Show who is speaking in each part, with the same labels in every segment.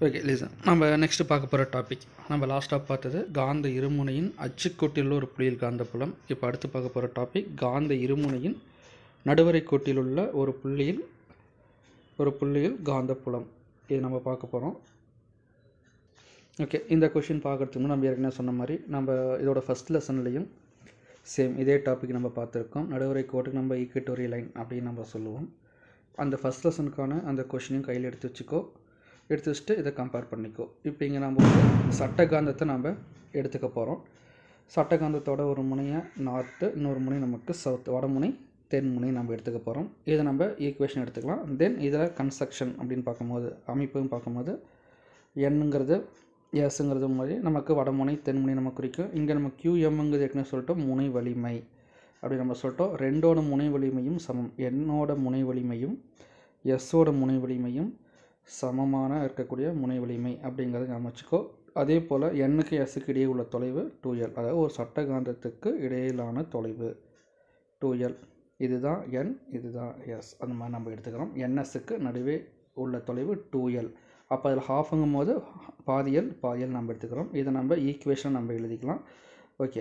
Speaker 1: okay listen நம்ம next பார்க்க போகிற டாபிக் நம்ம லாஸ்ட்டாக பார்த்தது காந்த இருமுனையின் அச்சுக்கோட்டில் ஒரு புள்ளியில் காந்தப்புலம் இப்போ அடுத்து பார்க்க போகிற டாபிக் காந்த இருமுனையின் நடுவரை கோட்டில் உள்ள ஒரு புள்ளியில் ஒரு புள்ளியில் காந்தப்புலம் இது நம்ம பார்க்க போகிறோம் ஓகே இந்த கொஷின் பார்க்குறதுக்கு முன்னாடி நம்ம ஏற்கனவே சொன்ன மாதிரி நம்ம இதோட ஃபஸ்ட் லெசன்லேயும் சேம் இதே டாபிக் நம்ம பார்த்துருக்கோம் நடுவரை கோட்டுக்கு நம்ம ஈக்குவட்டோரி லைன் அப்படின்னு நம்ம சொல்லுவோம் அந்த ஃபஸ்ட் லெசனுக்கான அந்த கொஷினையும் கையில் எடுத்து வச்சுக்கோ எடுத்து வச்சுட்டு இதை கம்பேர் பண்ணிக்கோ இப்போ இங்கே நம்ம வந்து சட்டகாந்தத்தை நம்ம எடுத்துக்க போகிறோம் சட்டகாந்தத்தோட ஒரு முனையை நார்த்து இன்னொரு முனை நமக்கு சவுத் வடமுனை தென்முனை நம்ம எடுத்துக்க போகிறோம் இதை நம்ம ஈக்குவேஷன் எடுத்துக்கலாம் தென் இதில் கன்ஸ்ட்ரக்ஷன் அப்படின்னு பார்க்கும்போது அமைப்புன்னு பார்க்கும்போது எண்ணுங்கிறது எஸ்ங்கிறது மாதிரி நமக்கு வடமுனை தென்முனை நம்ம குறிக்கும் இங்கே நம்ம கியூஎம்ங்கிறது ஏற்கனவே சொல்லிட்டோம் முனை வலிமை அப்படி நம்ம சொல்லிட்டோம் ரெண்டோட முனை வலிமையும் சமம் எண்ணோட முனை வலிமையும் எஸ்ஸோட முனை வலிமையும் சமமான இருக்கக்கூடிய முனை வலிமை அப்படிங்கிறத ஞாபகம் வச்சுக்கோ அதே போல் எண்ணுக்கு எஸ்ஸுக்கு இடையே உள்ள தொலைவு டூ எல் அதாவது ஒரு சட்டகாந்தத்துக்கு இடையிலான தொலைவு டூ எல் இதுதான் என் இதுதான் எஸ் அந்த மாதிரி நம்ம எடுத்துக்கிறோம் என்எஸ்ஸுக்கு நடுவே உள்ள தொலைவு டூ எல் அப்போ அதில் ஹாஃபுங்கும் போது பாதியல் பாதியல் நம்ம எடுத்துக்கிறோம் இதை நம்ம ஈக்குவேஷன் நம்ம எழுதிக்கலாம் ஓகே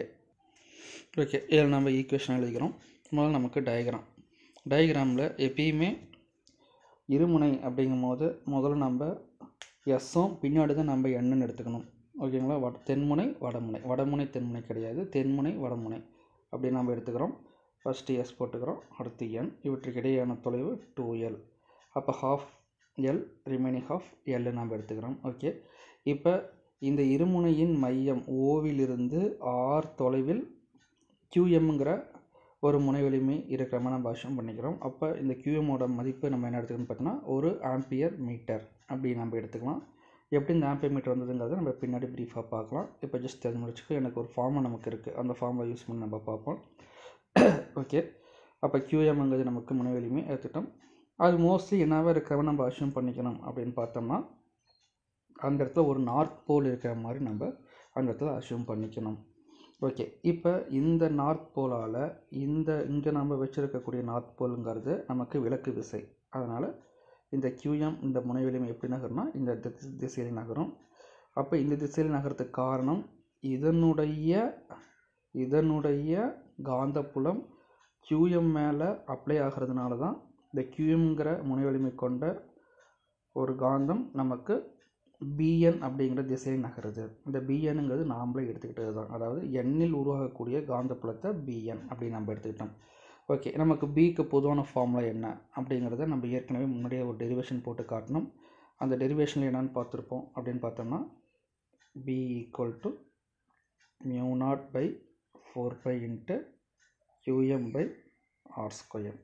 Speaker 1: ஓகே இதில் நம்ம ஈக்குவேஷன் எழுதிக்கிறோம் முதல்ல நமக்கு டயக்ராம் டயக்ராமில் எப்பயுமே இருமுனை அப்படிங்கும் போது முதல்ல நம்ம எஸ்ஸும் பின்னாடி தான் நம்ம எண்ணுன்னு எடுத்துக்கணும் ஓகேங்களா வட தென்முனை வடமுனை வடமுனை தென்முனை கிடையாது தென்முனை வடமுனை அப்படி நம்ம எடுத்துக்கிறோம் ஃபஸ்ட்டு எஸ் போட்டுக்கிறோம் அடுத்து என் இவற்றுக்கு இடையேயான தொலைவு டூ எல் அப்போ half L remaining half L நம்ம எடுத்துக்கிறோம் ஓகே இப்போ இந்த இருமுனையின் மையம் ஓவிலிருந்து ஆர் தொலைவில் கியூஎம்ங்கிற ஒரு முனை வலிமை இருக்கிற மாதிரி நம்ம அஷ்யூம் பண்ணிக்கிறோம் அப்போ இந்த கியூஎம்மோட மதிப்பு நம்ம என்ன எடுத்துக்கணும்னு பார்த்தோன்னா ஒரு ஆம்பியர் மீட்டர் அப்படி நம்ம எடுத்துக்கலாம் எப்படி இந்த ஆம்பியர் மீட்டர் வந்ததுங்கிறத நம்ம பின்னாடி ப்ரீஃபாக பார்க்கலாம் இப்போ ஜஸ்ட் தெரிஞ்சு முடிச்சுக்கோ எனக்கு ஒரு ஃபார்மை நமக்கு இருக்குது அந்த ஃபார்மை யூஸ் பண்ணி நம்ம பார்ப்போம் ஓகே அப்போ கியூஎம்ங்கிறது நமக்கு முனை வலிமை எடுத்துட்டோம் அது மோஸ்ட்லி என்னவாக இருக்கிறவ நம்ம அஷ்யூம் பண்ணிக்கணும் அப்படின்னு பார்த்தோம்னா அந்த இடத்துல ஒரு நார்த் போல் இருக்கிற மாதிரி நம்ம அந்த இடத்துல அஷ்யூம் பண்ணிக்கணும் ஓகே இப்போ இந்த நார்த் போலால் இந்த இங்கே நம்ம வச்சுருக்கக்கூடிய நார்த் போலுங்கிறது நமக்கு விளக்கு விசை அதனால் இந்த கியூஎம் இந்த முனை வலிமை எப்படி நகரும்னா இந்த திசை திசையில் நகரும் அப்போ இந்த திசையில் நகரத்துக்கு காரணம் இதனுடைய இதனுடைய காந்தப்புலம் கியூஎம் மேலே அப்ளை ஆகிறதுனால தான் இந்த கியூஎம்ங்கிற முனை வலிமை கொண்ட ஒரு காந்தம் நமக்கு பிஎன் அப்படிங்கிற திசையில் நகருது இந்த பிஎன்னுங்கிறது நாமளே எடுத்துக்கிட்டது தான் அதாவது எண்ணில் உருவாகக்கூடிய காந்தப்புலத்தை பிஎன் அப்படின்னு நம்ம எடுத்துக்கிட்டோம் ஓகே நமக்கு பிக்கு பொதுவான ஃபார்முலா என்ன அப்படிங்கிறத நம்ம ஏற்கனவே முன்னாடியே ஒரு டெரிவேஷன் போட்டு காட்டணும் அந்த டெரிவேஷனில் என்னென்னு பார்த்துருப்போம் அப்படின்னு பார்த்தோம்னா B equal to mu naught by four pi into U M by R square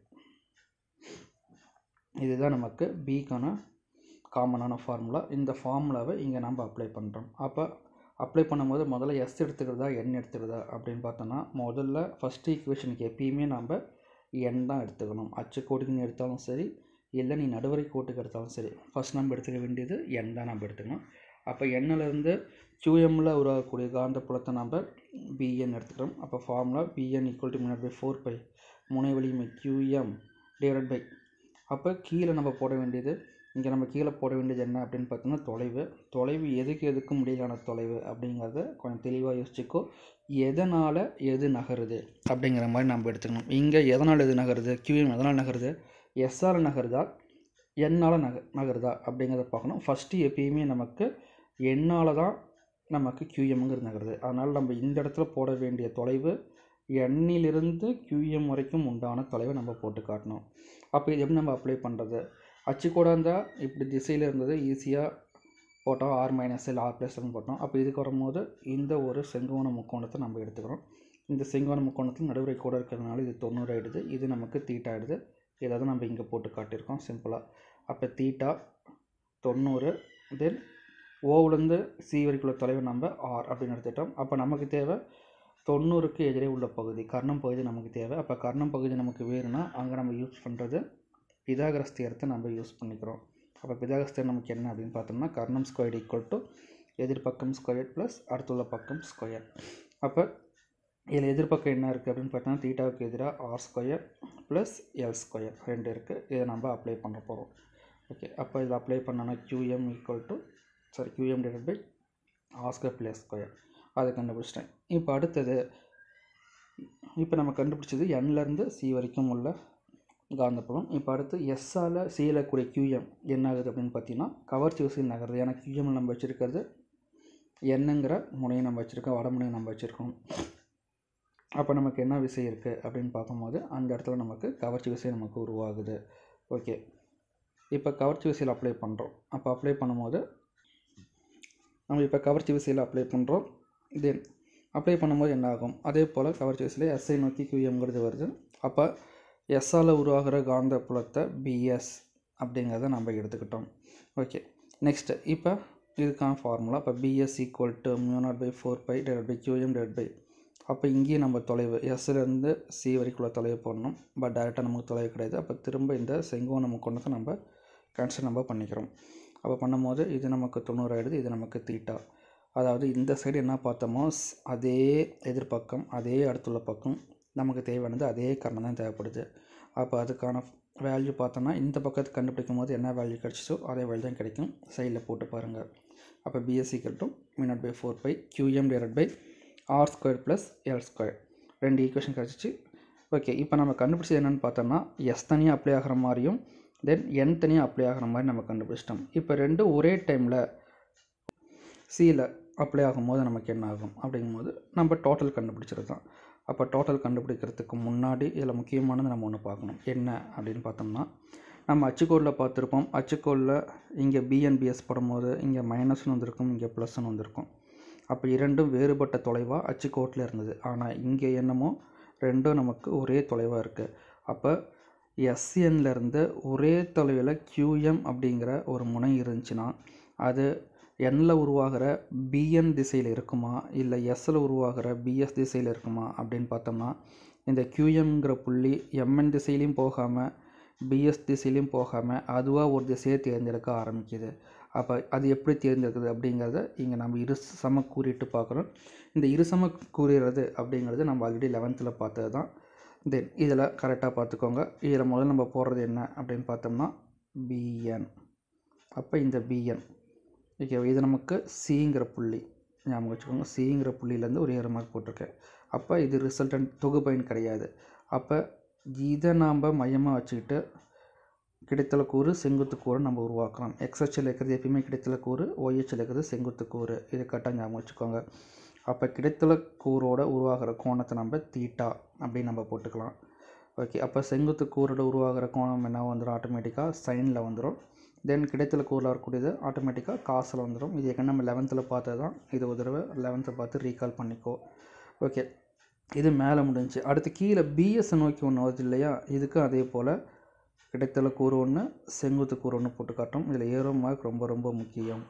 Speaker 1: இதுதான் நமக்கு பிக்கான காமனான ஃபார்முலா இந்த ஃபார்முலாவை இங்கே நம்ம அப்ளை பண்ணுறோம் அப்போ அப்ளை பண்ணும்போது முதல்ல எஸ் எடுத்துக்கிறதா என் எடுத்துக்கிறதா அப்படின்னு பார்த்தோன்னா முதல்ல ஃபஸ்ட் ஈக்குவேஷனுக்கு எப்பயுமே நம்ம என் தான் எடுத்துக்கணும் அச்சு கோட்டுக்குன்னு எடுத்தாலும் சரி இல்லை நீ நடுவரை கோட்டுக்கு எடுத்தாலும் சரி ஃபஸ்ட் நம்ம எடுத்துக்க வேண்டியது என் தான் நம்ம எடுத்துக்கணும் அப்போ எண்ணிலேருந்து கியூஎம்மில் உருவாகக்கூடிய காந்த புலத்தை நம்ம பிஎன் எடுத்துக்கிறோம் அப்போ formula B N equal to minute by four pi முனை வலிமை கியூஎம் டிவைட் பை அப்போ கீழே நம்ம போட வேண்டியது இங்கே நம்ம கீழே போட வேண்டியது என்ன அப்படின்னு பார்த்தோம்னா தொலைவு தொலைவு எதுக்கு எதுக்கும் இடையிலான தொலைவு அப்படிங்கிறத கொஞ்சம் தெளிவாக யோசிச்சுக்கோ எதனால் எது நகருது அப்படிங்கிற மாதிரி நம்ம எடுத்துக்கணும் இங்கே எதனால் எது நகருது கியூஎம் எதனால் நகருது எஸ்ஆர் நகருதா என்னால் நக நகருதா அப்படிங்கிறத பார்க்கணும் ஃபஸ்ட்டு எப்பயுமே நமக்கு என்னால் தான் நமக்கு கியூஎம்ங்கிறது நகருது அதனால் நம்ம இந்த இடத்துல போட வேண்டிய தொலைவு எண்ணிலிருந்து கியூஎம் வரைக்கும் உண்டான தொலைவை நம்ம போட்டு காட்டணும் அப்போ இது எப்படி நம்ம அப்ளை பண்ணுறது அச்சுக்கூட இருந்தால் இப்படி திசையில் இருந்தது ஈஸியாக போட்டோம் ஆர் மைனஸ் இல்லை ஆர் ப்ளஸ்ன்னு போட்டோம் அப்போ இதுக்கு வரும்போது இந்த ஒரு செங்கோண முக்கோணத்தை நம்ம எடுத்துக்கிறோம் இந்த செங்கோண முக்கோணத்தில் நடுவுரை கூட இருக்கிறதுனால இது தொண்ணூறு ஆகிடுது இது நமக்கு தீட்டா ஆகிடுது ஏதாவது நம்ம இங்கே போட்டு காட்டியிருக்கோம் சிம்பிளாக அப்போ தீட்டா தொண்ணூறு தென் ஓவிலேருந்து சி வரைக்குள்ள தொலைவு நம்ம ஆர் அப்படின்னு எடுத்துட்டோம் அப்போ நமக்கு தேவை தொண்ணூறுக்கு எதிரே உள்ள பகுதி கர்ணம் பகுதி நமக்கு தேவை அப்போ கர்ணம் பகுதி நமக்கு வேணும்னா அங்கே நம்ம யூஸ் பண்ணுறது பிதாகரஸ் தியரத்தை நம்ம யூஸ் பண்ணிக்கிறோம் அப்போ பிதாகரஸ் தியரம் நமக்கு என்ன அப்படின்னு பார்த்தோம்னா கர்ணம் ஸ்கொயர் ஈக்குவல் டு எதிர்பக்கம் ஸ்கொயர் ப்ளஸ் அடுத்துள்ள பக்கம் ஸ்கொயர் அப்போ இதில் எதிர்பக்கம் என்ன இருக்குது அப்படின்னு பார்த்தோம்னா தீட்டாவுக்கு எதிராக R square plus L square ரெண்டு இருக்குது இதை நம்ம அப்ளை பண்ண போகிறோம் ஓகே அப்போ இதில் அப்ளை பண்ணோன்னா Q M equal to sorry Q M divide by R square plus square அதை கண்டுபிடிச்சிட்டேன் இப்போ அடுத்தது இப்போ நம்ம கண்டுபிடிச்சது என்லேருந்து சி வரைக்கும் உள்ள காந்தப்புலம் இப்போ அடுத்து எஸ்ஸால் சியில் கூடிய கியூஎம் என்ன ஆகுது அப்படின்னு பார்த்தீங்கன்னா கவர்ச்சி விசையில் நகருது ஏன்னா கியூஎம் நம்ம வச்சுருக்கிறது என்னங்கிற முனையை நம்ம வச்சுருக்கோம் வடமுனையை நம்ம வச்சுருக்கோம் அப்போ நமக்கு என்ன விசை இருக்குது அப்படின்னு பார்க்கும்போது அந்த இடத்துல நமக்கு கவர்ச்சி விசை நமக்கு உருவாகுது ஓகே இப்போ கவர்ச்சி விசையில் அப்ளை பண்ணுறோம் அப்போ அப்ளை பண்ணும்போது நம்ம இப்போ கவர்ச்சி விசையில் அப்ளை பண்ணுறோம் தென் அப்ளை பண்ணும்போது என்ன ஆகும் அதே போல் கவர்ச்சி விசையில் எஸ்ஐ நோக்கி கியூஎம்ங்கிறது வருது அப்போ எஸ்ஸால் உருவாகிற காந்த புலத்தை பிஎஸ் அப்படிங்கிறத நம்ம எடுத்துக்கிட்டோம் ஓகே நெக்ஸ்ட்டு இப்போ இதுக்கான ஃபார்முலா இப்போ B S equal to mu naught by four pi divide by Q M divide by அப்போ இங்கேயும் நம்ம தொலைவு எஸ்லேருந்து சி வரைக்குள்ள தொலைவு போடணும் பட் டேரெக்டாக நமக்கு தொலைவு கிடையாது அப்போ திரும்ப இந்த செங்கோன் நம்ம கொண்டு நம்ம கேன்சல் நம்ம பண்ணிக்கிறோம் அப்போ பண்ணும்போது இது நமக்கு தொண்ணூறு ஆகிடுது இது நமக்கு தீட்டா அதாவது இந்த சைடு என்ன பார்த்தோமோ ஸ்- அதே எதிர்பக்கம் அதே அடுத்துள்ள பக்கம் நமக்கு தேவையானது அதே காரணம் தான் தேவைப்படுது அப்போ அதுக்கான வேல்யூ பார்த்தோன்னா இந்த பக்கத்தை கண்டுபிடிக்கும் போது என்ன வேல்யூ கிடச்சிச்சோ அதே வேல்யூ தான் கிடைக்கும் சைடில் போட்டு பாருங்கள் அப்போ பிஎஸ்சி கட்டும் minute by four pi Q M divide by R square plus L square ரெண்டு ஈக்குவேஷன் கிடச்சிச்சு ஓகே இப்போ நம்ம கண்டுபிடிச்சது என்னென்னு பார்த்தோம்னா எஸ் தனியாக அப்ளை ஆகிற மாதிரியும் தென் என் தனியாக அப்ளை ஆகிற மாதிரி நம்ம கண்டுபிடிச்சிட்டோம் இப்போ ரெண்டும் ஒரே டைமில் சியில் அப்ளை ஆகும்போது நமக்கு என்ன ஆகும் அப்படிங்கும்போது நம்ம டோட்டல் கண்டுபிடிச்சது தான் அப்போ டோட்டல் கண்டுபிடிக்கிறதுக்கு முன்னாடி இதில் முக்கியமானது நம்ம ஒன்று பார்க்கணும் என்ன அப்படின்னு பார்த்தோம்னா நம்ம அச்சுக்கோடில் பார்த்துருப்போம் அச்சுக்கோடில் இங்கே பிஎன்பிஎஸ் போடும்போது இங்கே மைனஸ்னு வந்திருக்கும் இங்கே ப்ளஸ்னு வந்திருக்கும் அப்போ இரண்டும் வேறுபட்ட தொலைவாக அச்சுக்கோட்டில் இருந்தது ஆனால் இங்கே என்னமோ ரெண்டும் நமக்கு ஒரே தொலைவாக இருக்குது அப்போ எஸ்என்லேருந்து ஒரே தொலைவில் கியூஎம் அப்படிங்கிற ஒரு முனை இருந்துச்சுன்னா அது எண்ணில் உருவாகிற பிஎன் திசையில் இருக்குமா இல்லை எஸ்ஸில் உருவாகிற பிஎஸ் திசையில் இருக்குமா அப்படின்னு பார்த்தோம்னா இந்த கியூஎம்ங்கிற புள்ளி எம்என் திசையிலையும் போகாமல் பிஎஸ் திசையிலையும் போகாமல் அதுவாக ஒரு திசையை தேர்ந்தெடுக்க ஆரம்பிக்குது அப்போ அது எப்படி தேர்ந்தெடுக்குது அப்படிங்கிறத இங்கே நம்ம இரு சம கூறிட்டு பார்க்குறோம் இந்த இரு சம கூறுறது அப்படிங்கிறது நம்ம ஆல்ரெடி லெவன்த்தில் பார்த்தது தான் தென் இதில் கரெக்டாக பார்த்துக்கோங்க இதில் முதல்ல நம்ம போடுறது என்ன அப்படின்னு பார்த்தோம்னா பிஎன் அப்போ இந்த பிஎன் ஓகே இது நமக்கு சிங்கிற புள்ளி ஞாபகம் வச்சுக்கோங்க சிங்கிற புள்ளியிலேருந்து ஒரு ஏறு மார்க் போட்டிருக்கேன் அப்போ இது ரிசல்டன்ட் தொகுபயன் கிடையாது அப்போ இதை நாம் மையமாக வச்சுக்கிட்டு கிடைத்தல கூறு செங்குத்து கூறு நம்ம உருவாக்கலாம் எக்ஸ்ஹெச்சில் இருக்கிறது எப்பயுமே கிடைத்தல கூறு ஒய்ஹெச்சில் இருக்கிறது செங்குத்து கூறு இது கரெக்டாக ஞாபகம் வச்சுக்கோங்க அப்போ கிடைத்தல கூறோட உருவாகிற கோணத்தை நம்ம தீட்டா அப்படின்னு நம்ம போட்டுக்கலாம் ஓகே அப்போ செங்குத்து கூரோட உருவாகிற கோணம் என்ன வந்துடும் ஆட்டோமேட்டிக்காக சைனில் வந்துடும் தென் கிடைத்தல கூறில் வரக்கூடியது ஆட்டோமேட்டிக்காக காசில் வந்துடும் இது ஏற்கனவே நம்ம லெவன்த்தில் பார்த்தது தான் இது ஒரு தடவை லெவன்த்தை பார்த்து ரீகால் பண்ணிக்கோ ஓகே இது மேலே முடிஞ்சுச்சு அடுத்து கீழே பிஎஸ் நோக்கி ஒன்று வருது இல்லையா இதுக்கும் அதே போல் கிடைத்தல கூறு ஒன்று செங்குத்து கூறு ஒன்று போட்டு காட்டும் இதில் ஏரோ மார்க் ரொம்ப ரொம்ப முக்கியம்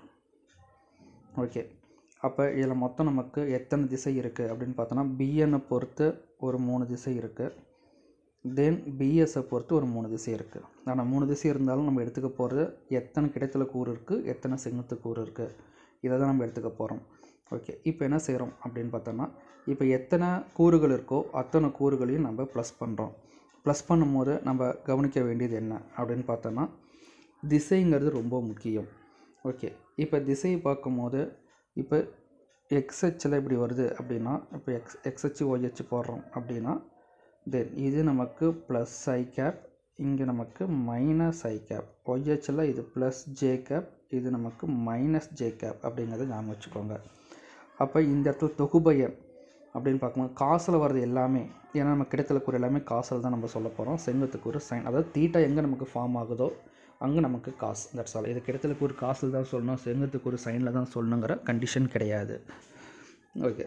Speaker 1: ஓகே அப்போ இதில் மொத்தம் நமக்கு எத்தனை திசை இருக்குது அப்படின்னு பார்த்தோன்னா பிஎன்னை பொறுத்து ஒரு மூணு திசை இருக்குது தென் பிஎஸ்ஸை பொறுத்து ஒரு மூணு திசை இருக்குது ஆனால் மூணு திசை இருந்தாலும் நம்ம எடுத்துக்க போகிறது எத்தனை கிடைத்தல கூறு இருக்குது எத்தனை செங்குத்து கூறு இருக்குது இதை தான் நம்ம எடுத்துக்க போகிறோம் ஓகே இப்போ என்ன செய்கிறோம் அப்படின்னு பார்த்தோன்னா இப்போ எத்தனை கூறுகள் இருக்கோ அத்தனை கூறுகளையும் நம்ம ப்ளஸ் பண்ணுறோம் ப்ளஸ் பண்ணும்போது நம்ம கவனிக்க வேண்டியது என்ன அப்படின்னு பார்த்தோன்னா திசைங்கிறது ரொம்ப முக்கியம் ஓகே இப்போ திசையை பார்க்கும்போது இப்போ எக்ஸ்ஹெச்சில் இப்படி வருது அப்படின்னா இப்போ எக்ஸ் எக்ஸ்ஹெச் ஒய்ஹெச் போடுறோம் அப்படின்னா தென் இது நமக்கு ப்ளஸ் ஐ கேப் இங்கே நமக்கு மைனஸ் ஐ கேப் ஒய்ஹெச்சில் இது ப்ளஸ் ஜே கேப் இது நமக்கு மைனஸ் ஜே கேப் அப்படிங்கிறத ஞாபகம் வச்சுக்கோங்க அப்போ இந்த இடத்துல தொகுபயம் அப்படின்னு பார்க்கும்போது காசில் வர்றது எல்லாமே ஏன்னா நம்ம கிடைத்தல கூறு எல்லாமே காசில் தான் நம்ம சொல்ல போகிறோம் செங்குத்து கூறு சைன் அதாவது தீட்டா எங்கே நமக்கு ஃபார்ம் ஆகுதோ அங்கே நமக்கு காசு தட்ஸ் ஆல் இது கிடைத்தல கூறு காசில் தான் சொல்லணும் செங்குத்து கூறு சைனில் தான் சொல்லணுங்கிற கண்டிஷன் கிடையாது ஓகே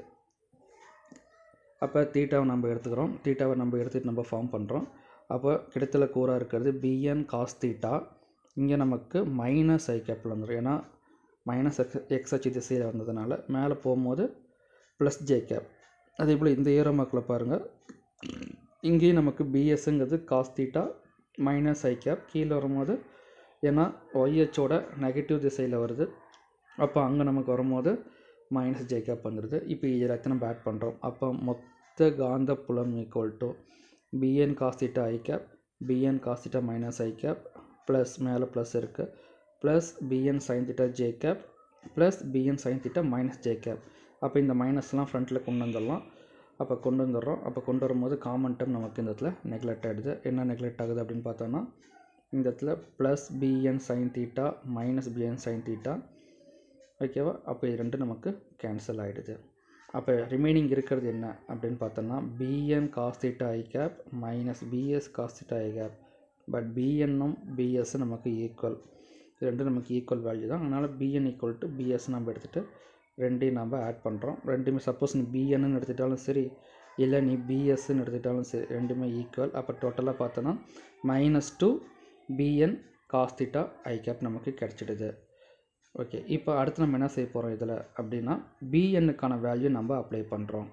Speaker 1: அப்போ தீட்டாவை நம்ம எடுத்துக்கிறோம் தீட்டாவை நம்ம எடுத்துகிட்டு நம்ம ஃபார்ம் பண்ணுறோம் அப்போ கிடைத்தல கூறாக இருக்கிறது பிஎன் காஸ் தீட்டா இங்கே நமக்கு மைனஸ் ஐ கேப்பில் வந்துடும் ஏன்னா மைனஸ் எக்ஸ் எக்ஸ்ஹெச் திசையில் வந்ததுனால மேலே போகும்போது ப்ளஸ் ஜே கேப் அதே போல் இந்த ஏரோமாக்கில் பாருங்கள் இங்கேயும் நமக்கு பிஎஸ்ங்கிறது cos theta minus I cap கீழே வரும்போது ஏன்னா ஒய்ஹெச்சோட நெகட்டிவ் திசையில் வருது அப்போ அங்கே நமக்கு வரும்போது மைனஸ் ஜே கேப் வந்துடுது இப்போ இது எல்லாத்தையும் நம்ம ஆட் பண்ணுறோம் அப்போ மொத்த காந்த புலம் equal to B N cos theta I cap B N cos theta minus I cap plus மேலே ப்ளஸ் இருக்குது plus B N sine theta J cap plus B N sine theta minus J cap அப்போ இந்த மைனஸ்லாம் ஃப்ரண்ட்டில் கொண்டு வந்துடலாம் அப்போ கொண்டு வந்துடுறோம் அப்போ கொண்டு வரும்போது காமன் டேர்ம் நமக்கு இந்த இடத்துல நெக்லெக்ட் ஆகிடுது என்ன நெக்லெக்ட் ஆகுது அப்படின்னு பார்த்தோன்னா இந்த இடத்துல plus B N sine theta minus B N sine theta ஓகேவா அப்போ இது ரெண்டும் நமக்கு கேன்சல் ஆகிடுது அப்போ ரிமைனிங் இருக்கிறது என்ன அப்படின்னு பார்த்தோன்னா B N cos theta I cap minus B S cos theta I cap but பிஎன்னும் பிஎஸ்ஸும் நமக்கு ஈக்குவல் இது ரெண்டும் நமக்கு ஈக்குவல் வேல்யூ தான் அதனால் பிஎன் ஈக்குவல் டு பிஎஸ் நம்ம எடுத்துகிட்டு ரெண்டையும் நம்ம ஆட் பண்ணுறோம் ரெண்டுமே சப்போஸ் நீ பிஎன்னு எடுத்துட்டாலும் சரி இல்லை நீ பிஎஸ்ன்னு எடுத்துட்டாலும் சரி ரெண்டுமே ஈக்குவல் அப்போ டோட்டலாக பார்த்தோன்னா minus two B N cos theta I cap நமக்கு கிடச்சிடுது ஓகே இப்போ அடுத்து நம்ம என்ன செய்ய போகிறோம் இதில் அப்படின்னா பிஎன்னுக்கான வேல்யூ நம்ம அப்ளை பண்ணுறோம்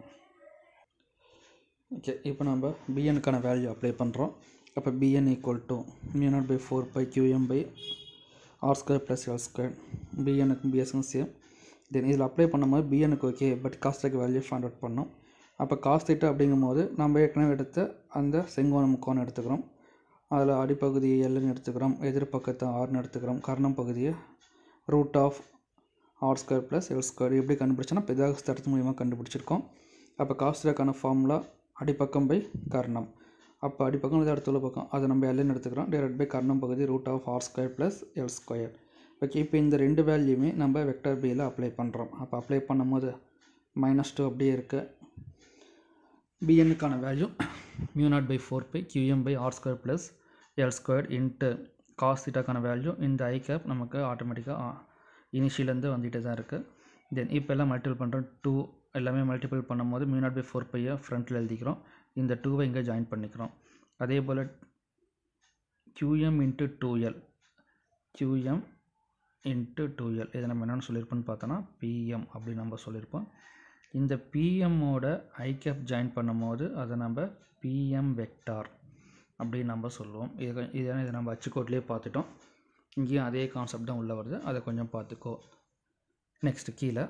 Speaker 1: ஓகே இப்போ நம்ம பிஎன்னுக்கான வேல்யூ அப்ளை பண்ணுறோம் அப்போ B N equal to mu naught by four pi Q M by R square plus L square பிஎனுக்கும் பிஎஸ்க்கும் சேம் தென் இதில் அப்ளை பண்ணும்போது பிஎனுக்கு ஓகே பட் காஸ்ட்டுக்கு வேல்யூ ஃபைண்ட் அவுட் பண்ணோம் அப்போ காஸ்ட் திட்டு அப்படிங்கும்போது நம்ம ஏற்கனவே எடுத்த அந்த செங்கோண முக்கோணம் எடுத்துக்கிறோம் அதில் அடிப்பகுதியை எல்லுன்னு எடுத்துக்கிறோம் எதிர்பக்கத்தை ஆறுன்னு எடுத்துக்கிறோம் கர்ணம் பகுதியை root of R square plus L square எப்படி கண்டுபிடிச்சோன்னா பிதாகஸ் தடத்து மூலியமாக கண்டுபிடிச்சிருக்கோம் அப்போ காஸ்ட்ரேக்கான ஃபார்முலா அடிப்பக்கம் பை கர்ணம் அப்போ அடிப்பக்கம் இது அடுத்துள்ள பக்கம் அதை நம்ம எல்லுன்னு எடுத்துக்கிறோம் டிவைட் பை கர்ணம் பகுதி root of R square plus L square okay இப்போ இந்த ரெண்டு வேல்யூமே நம்ம வெக்டர் பியில் அப்ளை பண்ணுறோம் அப்போ அப்ளை பண்ணும்போது மைனஸ் டூ அப்படியே இருக்குது பிஎன்னுக்கான value mu naught by four pi Q M by R square plus L square into cos தீட்டாக்கான வேல்யூ இந்த ஐ கேப் நமக்கு ஆட்டோமேட்டிக்காக இனிஷியலேருந்து வந்துகிட்டே தான் இருக்குது தென் இப்போ எல்லாம் மல்டிபிள் பண்ணுறோம் டூ எல்லாமே மல்டிபிள் பண்ணும்போது மியூ நாட் பை ஃபோர் பையை ஃப்ரண்ட்டில் எழுதிக்கிறோம் இந்த டூவை இங்கே ஜாயின் பண்ணிக்கிறோம் அதே போல் Q M into two L Q M into two L இதை நம்ம என்னென்னு சொல்லியிருப்போம்னு பார்த்தோன்னா பிஎம் அப்படின்னு நம்ம சொல்லியிருப்போம் இந்த பிஎம்மோட ஐகேப் ஜாயின் பண்ணும்போது அதை நம்ம பிஎம் வெக்டார் அப்படின்னு நம்ம சொல்லுவோம் இது இதை இதை நம்ம அச்சுக்கோட்லேயே பார்த்துட்டோம் இங்கேயும் அதே கான்செப்ட் தான் உள்ளே வருது அதை கொஞ்சம் பார்த்துக்கோ நெக்ஸ்ட்டு கீழே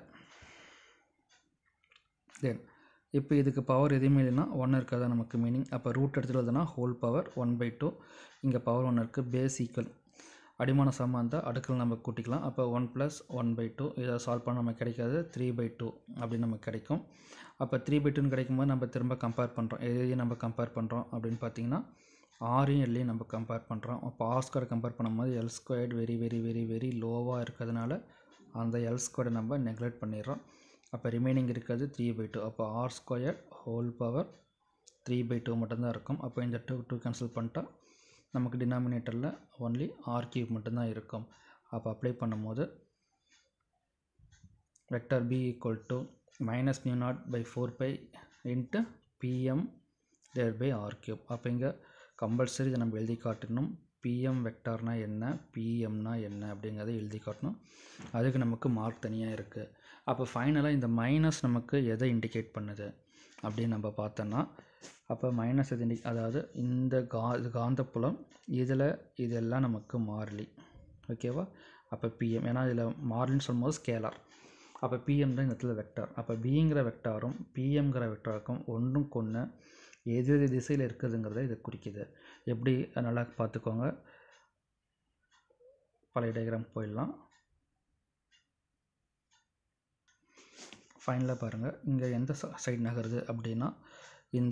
Speaker 1: தென் இப்போ இதுக்கு பவர் எதுவுமே இல்லைன்னா ஒன் இருக்காது நமக்கு மீனிங் அப்போ ரூட் எடுத்துகிட்டு வருதுன்னா whole power one by two இங்கே பவர் ஒன்று இருக்குது பேஸ் ஈக்குவல் அடிமான சமம் இருந்தால் அடுக்கில் நம்ம கூட்டிக்கலாம் அப்போ one plus one by two இதை சால்வ் பண்ண நமக்கு கிடைக்காது த்ரீ பை டூ அப்படின்னு நமக்கு கிடைக்கும் அப்போ த்ரீ பை டூன்னு கிடைக்கும்போது நம்ம திரும்ப கம்பேர் பண்ணுறோம் எதையும் நம்ம கம்பேர் பண்ணுறோம் அப்படின்னு பார்த்தீங்கன்னா ஆரையும் எல்லையும் நம்ம கம்பேர் பண்ணுறோம் அப்போ ஆர் ஸ்கொயர் கம்பேர் பண்ணும்போது L squared very very very very லோவாக இருக்கிறதுனால அந்த எல் ஸ்கொயரை நம்ம நெக்லெக்ட் பண்ணிடுறோம் அப்போ ரிமைனிங் இருக்கிறது த்ரீ பை டூ அப்போ R square whole power three by two மட்டும்தான் இருக்கும் அப்போ இந்த டூ டூ கேன்சல் பண்ணிட்டா நமக்கு டினாமினேட்டரில் ஒன்லி ஆர் கியூப் மட்டும்தான் இருக்கும் அப்போ அப்ளை பண்ணும்போது vector B equal to minus mu naught by four pi into B M there by R cube அப்போ இங்கே கம்பல்சரி இதை நம்ம எழுதி காட்டணும் பிஎம் வெக்டார்னா என்ன பிஎம்னா என்ன அப்படிங்கிறத எழுதி காட்டணும் அதுக்கு நமக்கு மார்க் தனியாக இருக்குது அப்போ ஃபைனலாக இந்த மைனஸ் நமக்கு எதை இண்டிகேட் பண்ணுது அப்படின்னு நம்ம பார்த்தோன்னா அப்போ மைனஸ் எது இண்டி அதாவது இந்த கா இது காந்தப்புலம் இதில் இதெல்லாம் நமக்கு மாறிலி ஓகேவா அப்போ பிஎம் ஏன்னா இதில் மாறிலின்னு சொல்லும்போது ஸ்கேலார் அப்போ பிஎம் தான் இந்த இடத்துல வெக்டார் அப்போ பிங்கிற வெக்டாரும் பிஎம்ங்கிற வெக்டாருக்கும் ஒன்றும் கொன்று எது எது திசையில் இருக்குதுங்கிறத இது குறிக்குது எப்படி நல்லா பார்த்துக்கோங்க பழைய டயக்ராம் போயிடலாம் ஃபைனலாக பாருங்கள் இங்கே எந்த சைடு நகருது அப்படின்னா இந்த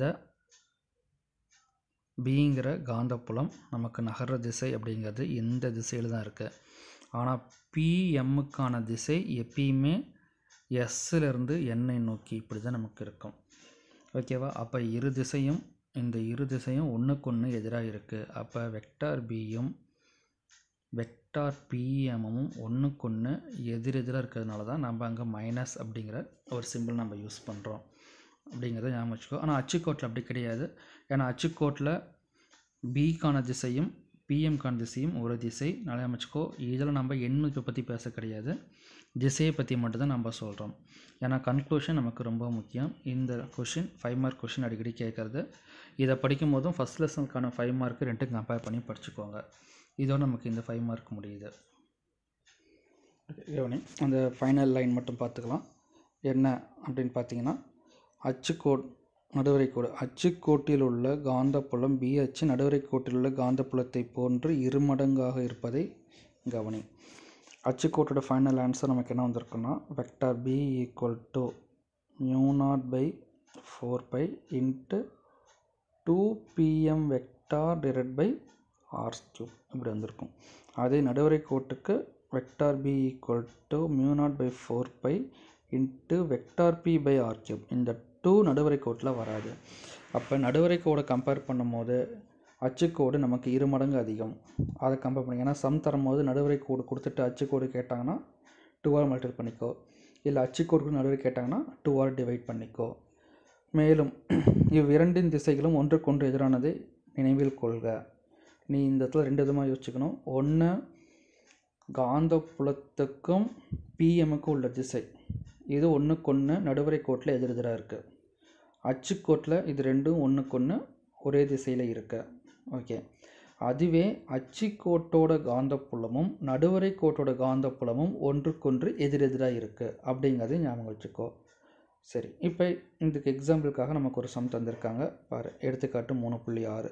Speaker 1: பிங்கிற காந்தப்புலம் நமக்கு நகர்ற திசை அப்படிங்கிறது இந்த திசையில் தான் இருக்குது ஆனால் பிஎம்முக்கான திசை எப்பயுமே எஸ்ஸிலிருந்து எண்ணை நோக்கி இப்படி தான் நமக்கு இருக்கும் ஓகேவா அப்போ இரு திசையும் இந்த இரு திசையும் ஒன்றுக்கு ஒன்று எதிராக இருக்குது அப்போ வெக்டார் பியும் வெக்டார் பிஎம்மும் ஒன்றுக்கு ஒன்று எதிரெதிராக இருக்கிறதுனால தான் நம்ம அங்கே மைனஸ் அப்படிங்கிற ஒரு சிம்பிள் நம்ம யூஸ் பண்ணுறோம் அப்படிங்கிறத ஞாபகம் வச்சுக்கோ ஆனால் அச்சுக்கோட்டில் அப்படி கிடையாது ஏன்னா அச்சுக்கோட்டில் பிக்கான திசையும் பிஎம்கான திசையும் ஒரு திசை நல்லா அமைச்சுக்கோ இதில் நம்ம எண்மதிப்பை பற்றி பேச கிடையாது திசையை பற்றி மட்டும்தான் நம்ம சொல்கிறோம் ஏன்னா கன்க்ளூஷன் நமக்கு ரொம்ப முக்கியம் இந்த கொஷின் ஃபைவ் மார்க் கொஷின் அடிக்கடி கேட்குறது இதை படிக்கும் போதும் ஃபஸ்ட் லெசனுக்கான ஃபைவ் மார்க்கு ரெண்டும் கம்பேர் பண்ணி படிச்சுக்கோங்க இதோட நமக்கு இந்த ஃபைவ் மார்க் முடியுது கவனி அந்த ஃபைனல் லைன் மட்டும் பார்த்துக்கலாம் என்ன அப்படின்னு பார்த்தீங்கன்னா அச்சுக்கோட் நடுவரைக்கோடு அச்சுக்கோட்டில் உள்ள காந்தப்புலம் பி அச்சு நடுவரைக்கோட்டில் உள்ள காந்தப்புலத்தை போன்று இருமடங்காக இருப்பதை கவனி அச்சுக்கோட்டோட ஃபைனல் ஆன்சர் நமக்கு என்ன வந்திருக்குன்னா vector B equal to mu naught by four pi into two B M vector divide by R cube இப்படி வந்திருக்கும் அதே நடுவரை கோட்டுக்கு vector B equal to mu naught by four pi into vector B by R cube இந்த two நடுவரை கோட்டில் வராது அப்போ நடுவரை கோடை கம்பேர் பண்ணும்போது அச்சுக்கோடு நமக்கு இரு மடங்கு அதிகம் அதை கம்பேர் பண்ணி ஏன்னா சம் தரும்போது நடுவரை கோடு கொடுத்துட்டு அச்சுக்கோடு கேட்டாங்கன்னா டூவால் மல்டிபிள் பண்ணிக்கோ இல்லை அச்சுக்கோடுக்கு நடுவரை கேட்டாங்கன்னா டூவால் டிவைட் பண்ணிக்கோ மேலும் இவ்விரண்டின் திசைகளும் ஒன்றுக்கொன்று எதிரானதை நினைவில் கொள்க நீ இந்த இடத்துல ரெண்டு விதமாக யோசிச்சுக்கணும் ஒன்று காந்த புலத்துக்கும் பிஎம்முக்கும் உள்ள திசை இது ஒன்றுக்கொன்று நடுவரை கோட்டில் எதிரெதிராக இருக்குது அச்சுக்கோட்டில் இது ரெண்டும் ஒன்றுக்கொன்று ஒரே திசையில் இருக்கு ஓகே அதுவே அச்சுக்கோட்டோட காந்தப்புலமும் நடுவரை கோட்டோட காந்தப்புலமும் ஒன்றுக்கொன்று எதிரெதிராக இருக்குது அப்படிங்கிறது ஞாபகம் வச்சுக்கோ சரி இப்போ இதுக்கு எக்ஸாம்பிளுக்காக நமக்கு ஒரு சம் தந்திருக்காங்க பாரு எடுத்துக்காட்டு மூணு புள்ளி ஆறு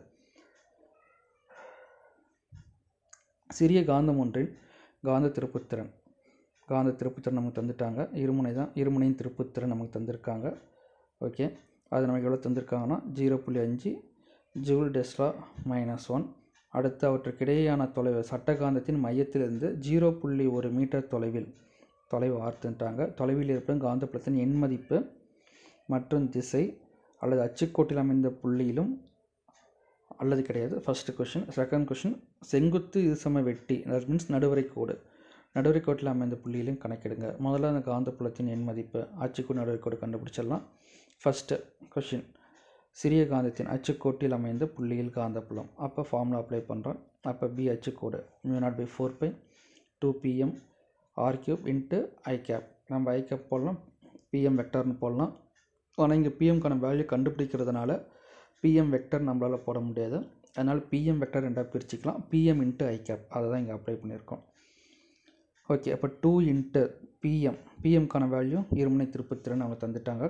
Speaker 1: சிறிய காந்தம் ஒன்றின் காந்த திருப்புத்திறன் காந்த திருப்புத்திறன் நமக்கு தந்துட்டாங்க இருமுனை தான் இருமுனையின் திருப்புத்திறன் நமக்கு தந்திருக்காங்க ஓகே அது நமக்கு எவ்வளோ தந்திருக்காங்கன்னா ஜீரோ புள்ளி அஞ்சு ஜூல் டெஸ்லா மைனஸ் ஒன் அடுத்து அவற்றுக்கிடையேயான தொலைவு சட்டகாந்தத்தின் மையத்திலிருந்து ஜீரோ புள்ளி ஒரு மீட்டர் தொலைவில் தொலைவு ஆர்த்துட்டாங்க தொலைவில் இருப்பதும் காந்தப்புலத்தின் எண் மதிப்பு மற்றும் திசை அல்லது அச்சுக்கோட்டில் அமைந்த புள்ளியிலும் அல்லது கிடையாது ஃபஸ்ட்டு கொஷின் செகண்ட் கொஷின் செங்குத்து இருசம வெட்டி தட் மீன்ஸ் நடுவரை கோடு நடுவரை கோட்டில் அமைந்த புள்ளியிலும் கணக்கிடுங்க முதல்ல அந்த காந்தப்புலத்தின் எண் மதிப்பு அச்சுக்கோடு நடுவரை கோடு கண்டுபிடிச்சிடலாம் ஃபஸ்ட்டு கொஷின் சிறிய காந்தத்தின் அச்சுக்கோட்டில் அமைந்த புள்ளியில் காந்தப்புலம் அப்போ ஃபார்முலா அப்ளை பண்ணுறோம் அப்போ பி அச்சுக்கோடு mu naught by four pi two B M R cube into I cap நம்ம ஐ கேப் போடலாம் பிஎம் வெக்டர்னு போடலாம் ஆனால் இங்கே பிஎம்க்கான வேல்யூ கண்டுபிடிக்கிறதுனால பிஎம் வெக்டர் நம்மளால் போட முடியாது அதனால் பிஎம் வெக்டர் ரெண்டாக பிரிச்சுக்கலாம் பிஎம் இன்ட்டு ஐ கேப் அதை தான் இங்கே அப்ளை பண்ணியிருக்கோம் ஓகே அப்போ டூ இன்ட்டு பிஎம் பிஎம்க்கான வேல்யூ இருமுனை திருப்பத்திறன் அவங்க தந்துட்டாங்க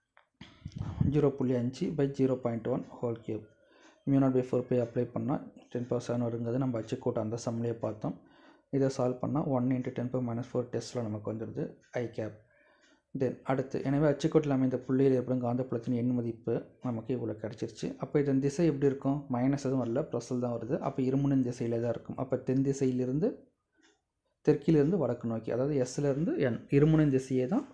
Speaker 1: ஜீரோ புள்ளி அஞ்சு by zero point one whole cube mu naught by four pi apply பண்ணால் டென் பவர் செவன் வருங்கிறது நம்ம அச்சுக்கோட்டை அந்த சம்லேயே பார்த்தோம் இதை சால்வ் பண்ணால் one into ten power minus four டெஸ்ட்டில் நமக்கு வந்துடுது ஐ கேப் தென் அடுத்து எனவே அச்சுக்கோட்டில் அமைந்த புள்ளியில் ஏற்படும் காந்தப்புலத்தின் எண் மதிப்பு நமக்கு இவ்வளோ கிடச்சிருச்சு அப்போ இதன் திசை எப்படி இருக்கும் மைனஸ் எதுவும் வரல ப்ளஸில் தான் வருது அப்போ இருமுனின் திசையில் தான் இருக்கும் அப்போ தென் திசையிலிருந்து தெற்கிலிருந்து வடக்கு நோக்கி அதாவது எஸ்லேருந்து என் இருமுனின் திசையே தான்